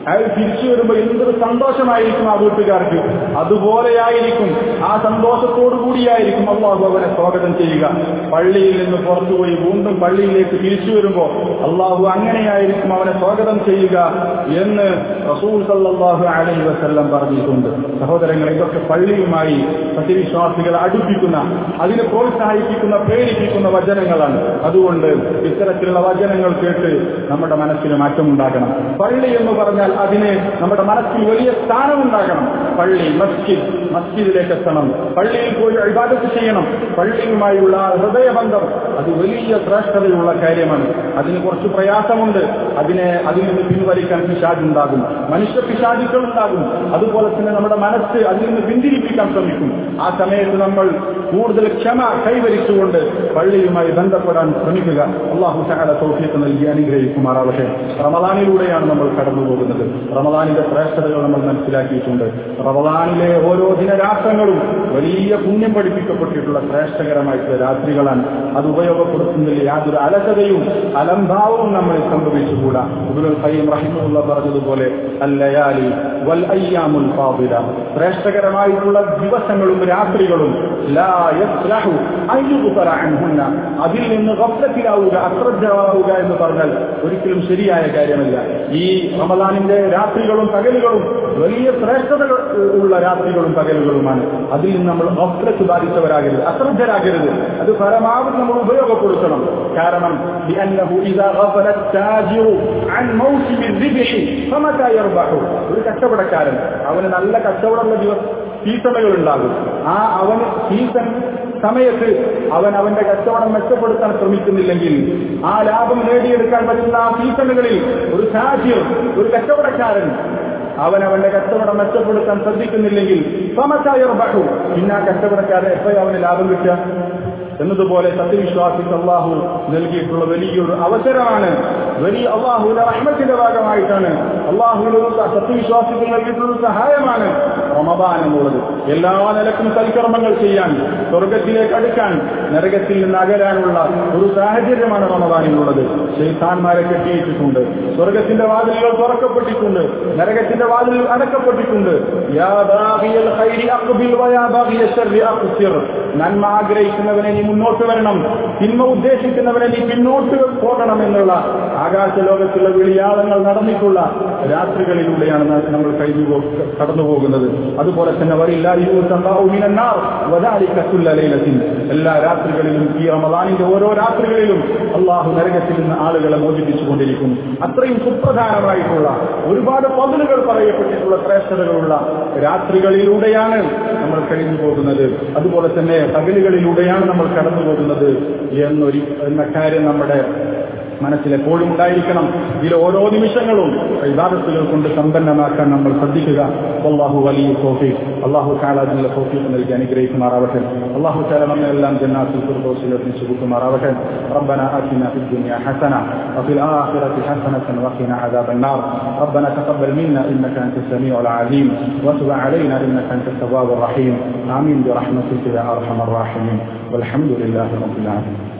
അയാൾ തിരിച്ചു വരുമ്പോൾ എന്തൊരു സന്തോഷമായിരിക്കും ആ വീട്ടുകാർക്ക് അതുപോലെയായിരിക്കും ആ സന്തോഷത്തോടു കൂടിയായിരിക്കും അള്ളാഹു അവനെ സ്വാഗതം ചെയ്യുക പള്ളിയിൽ നിന്ന് പുറത്തുപോയി വീണ്ടും പള്ളിയിലേക്ക് തിരിച്ചു വരുമ്പോൾ അള്ളാഹു അങ്ങനെയായിരിക്കും അവനെ സ്വാഗതം ചെയ്യുക എന്ന് റസൂൽ സല്ലാഹു അലൈഹി വസല്ലം പറഞ്ഞിട്ടുണ്ട് സഹോദരങ്ങളെ ഇതൊക്കെ പള്ളിയുമായി സത്യവിശ്വാസികളെ അടുപ്പിക്കുന്ന അതിനെ പ്രോത്സാഹിപ്പിക്കുന്ന പ്രേരിപ്പിക്കുന്ന വചനങ്ങളാണ് അതുകൊണ്ട് ഇത്തരത്തിലുള്ള വചനങ്ങൾ കേട്ട് നമ്മുടെ മനസ്സിന് മാറ്റമുണ്ടാകണം പള്ളി എന്ന് പറഞ്ഞാൽ അതിന് നമ്മുടെ മനസ്സിൽ വലിയ സ്ഥാനമുണ്ടാകണം പള്ളി മസ്ജിദ് മസ്ജിദിലേക്ക് എത്തണം പള്ളിയിൽ പോയി അഭിവാദത്ത് ചെയ്യണം പള്ളിയുമായുള്ള ഹൃദയബന്ധം അത് വലിയ ശ്രേഷ്ഠതയുള്ള കാര്യമാണ് അതിന് കുറച്ച് പ്രയാസമുണ്ട് അതിനെ അതിൽ നിന്ന് പിൻവലിക്കാൻ പിശാജുണ്ടാകും മനുഷ്യ പിശാചുക്കൾ ഉണ്ടാകും അതുപോലെ തന്നെ നമ്മുടെ മനസ്സ് അതിൽ നിന്ന് പിന്തിരിപ്പിക്കാൻ ശ്രമിക്കും ആ സമയത്ത് നമ്മൾ കൂടുതൽ ക്ഷമ കൈവരിച്ചുകൊണ്ട് പള്ളിയുമായി ബന്ധപ്പെടാൻ ശ്രമിക്കുക അള്ളാഹു സഹല സൗഖ്യത്തെ നൽകി അനുഗ്രഹിക്കുമാറാവട്ടെ റമദാനിലൂടെയാണ് നമ്മൾ കടന്നു പോകുന്നത് റമദാനിന്റെ ശ്രേഷ്ഠതകൾ നമ്മൾ മനസ്സിലാക്കിയിട്ടുണ്ട് റമദാനിലെ ഓരോ ദിനരാത്രങ്ങളും വലിയ പുണ്യം പഠിപ്പിക്കപ്പെട്ടിട്ടുള്ള ശ്രേഷ്ഠകരമായിട്ടുള്ള രാത്രികളാണ് അത് ഉപയോഗപ്പെടുത്തുന്നതിൽ യാതൊരു അലസതയും അലംഭാവവും നമ്മളിൽ സംഭവിച്ചുകൂടാ ഇബ്നുൽ ഖയ്യിം റഹിമഹുള്ള പറഞ്ഞതുപോലെ അല്ലയാലി വൽ അയ്യാമുൽ ഫാദില ശ്രേഷ്ഠകരമായിട്ടുള്ള ദിവസങ്ങളും രാത്രികളും ലാ യസ്ലഹു അയ്യുഗ്ഫറ അൻഹുന്ന അതിൽ നിന്ന് ഗഫ്ലത്തിലാവുക അശ്രദ്ധമാവുക എന്ന് പറഞ്ഞാൽ ഒരിക്കലും ശരിയായ കാര്യമല്ല ഈ റമദാനിന്റെ രാത്രികളും പകലുകളും വലിയ ശ്രേഷ്ഠതകൾ ഉള്ള രാത്രികളും പകലുകളുമാണ് അതിൽ നിന്ന് നമ്മൾ ഗഫ്ലത്ത് ബാധിച്ചവരാകരുത് അശ്രദ്ധരാകരുത് അത് പരമാവധി നമ്മൾ ഉപയോഗപ്പെടുത്തണം കാരണം لأنه إذا غفل التاجر عن موسم الربح فمتى يربح ഒരു കച്ചവടക്കാരൻ അവന് നല്ല കച്ചവടമുള്ള ദിവസം സീസണുകൾ ഉണ്ടാകും ആ അവന് സീസൺ സമയത്ത് അവൻ അവന്റെ കച്ചവടം മെച്ചപ്പെടുത്താൻ ശ്രമിക്കുന്നില്ലെങ്കിൽ ആ ലാഭം നേടിയെടുക്കാൻ പറ്റുന്ന ആ സീസണുകളിൽ ഒരു സാഹചര്യം ഒരു കച്ചവടക്കാരൻ അവൻ അവന്റെ കച്ചവടം മെച്ചപ്പെടുത്താൻ ശ്രദ്ധിക്കുന്നില്ലെങ്കിൽ സമച്ചായർ ബഹു പിന്നെ ആ കച്ചവടക്കാരൻ എപ്പോഴും അവന് ലാഭം കിട്ടുക എന്നതുപോലെ സത്യവിശ്വാസിക്ക് അള്ളാഹു നൽകിയിട്ടുള്ള വലിയൊരു അവസരമാണ് വലിയ അള്ളാഹുവിന്റെ റഹ്മത്തിന്റെ ഭാഗമായിട്ടാണ് അള്ളാഹുവിന്റെ ഒരു സത്യവിശ്വാസിക്ക് നൽകിയിട്ടുള്ള സഹായമാണ് റമദാൻ എന്നുള്ളത് എല്ലാ നിലക്കും സൽക്കർമ്മങ്ങൾ ചെയ്യാൻ സ്വർഗത്തിലേക്ക് അടുക്കാൻ നരകത്തിൽ നിന്ന് അകലാനുള്ള ഒരു സാഹചര്യമാണ് റമദാനിലുള്ളത് ശൈത്താന്മാരെ കെട്ടിയിട്ടിട്ടുണ്ട് സ്വർഗത്തിന്റെ വാതിലുകൾ തുറക്കപ്പെട്ടിട്ടുണ്ട് നരകത്തിന്റെ വാതിലുകൾ അടക്കപ്പെട്ടിട്ടുണ്ട് യാ ബാഗിയൽ ഖൈരി അഖ്ബിൽ വയാ ബാഗിയ ശർരി അഖ്സിർ നന്മ ആഗ്രഹിക്കുന്നവനെ നീ മുന്നോട്ട് വരണം തിന്മ ഉദ്ദേശിക്കുന്നവനെ നീ പിന്നോട്ട് പോകണം എന്നുള്ള ആകാശ ലോകത്തുള്ള വിളിയാളങ്ങൾ നടന്നിട്ടുള്ള രാത്രികളിലൂടെയാണ് നമ്മൾ കഴിഞ്ഞു കടന്നു പോകുന്നത് അതുപോലെ തന്നെ വരില്ലാതിൻ എല്ലാ രാത്രികളിലും ഈ റമദാനിന്റെ ഓരോ രാത്രികളിലും അള്ളാഹു നരകത്തിൽ നിന്ന് ആളുകളെ മോചിപ്പിച്ചു കൊണ്ടിരിക്കുന്നു അത്രയും സുപ്രധാനമായിട്ടുള്ള ഒരുപാട് പതിലുകൾ പറയപ്പെട്ടിട്ടുള്ള ശ്രേഷ്ഠതകളുള്ള രാത്രികളിലൂടെയാണ് നമ്മൾ കഴിഞ്ഞു പോകുന്നത് അതുപോലെ തന്നെ പകലുകളിലൂടെയാണ് നമ്മൾ കടന്നു പോകുന്നത് എന്നൊരു എന്ന കാര്യം നമ്മുടെ മനസ്സിലെപ്പോഴും ഉണ്ടായിരിക്കണം ഇതിലെ ഓരോ നിമിഷങ്ങളും ഇബാദത്തുകൾ കൊണ്ട് സമ്പന്നമാക്കാൻ നമ്മൾ ശ്രദ്ധിക്കുക അള്ളാഹു വലിയ തോഫീഖ് അള്ളാഹു കാലാദിനുള്ള തോഫീഖ് നൽകി അനുഗ്രഹിക്കുമാറാവട്ടെ അള്ളാഹു താല നമ്മെല്ലാം ജന്നാത്തിൽ ഫിർദോസിൽ എത്തിച്ചു കൂട്ടുമാറാവട്ടെ ربنا آتنا في الدنيا حسنة وفي الآخرة حسنة وقنا عذاب النار ربنا تقبل منا إنك أنت السميع العليم وتب علينا إنك أنت التواب الرحيم آمين برحمتك يا أرحم الراحمين والحمد لله رب العالمين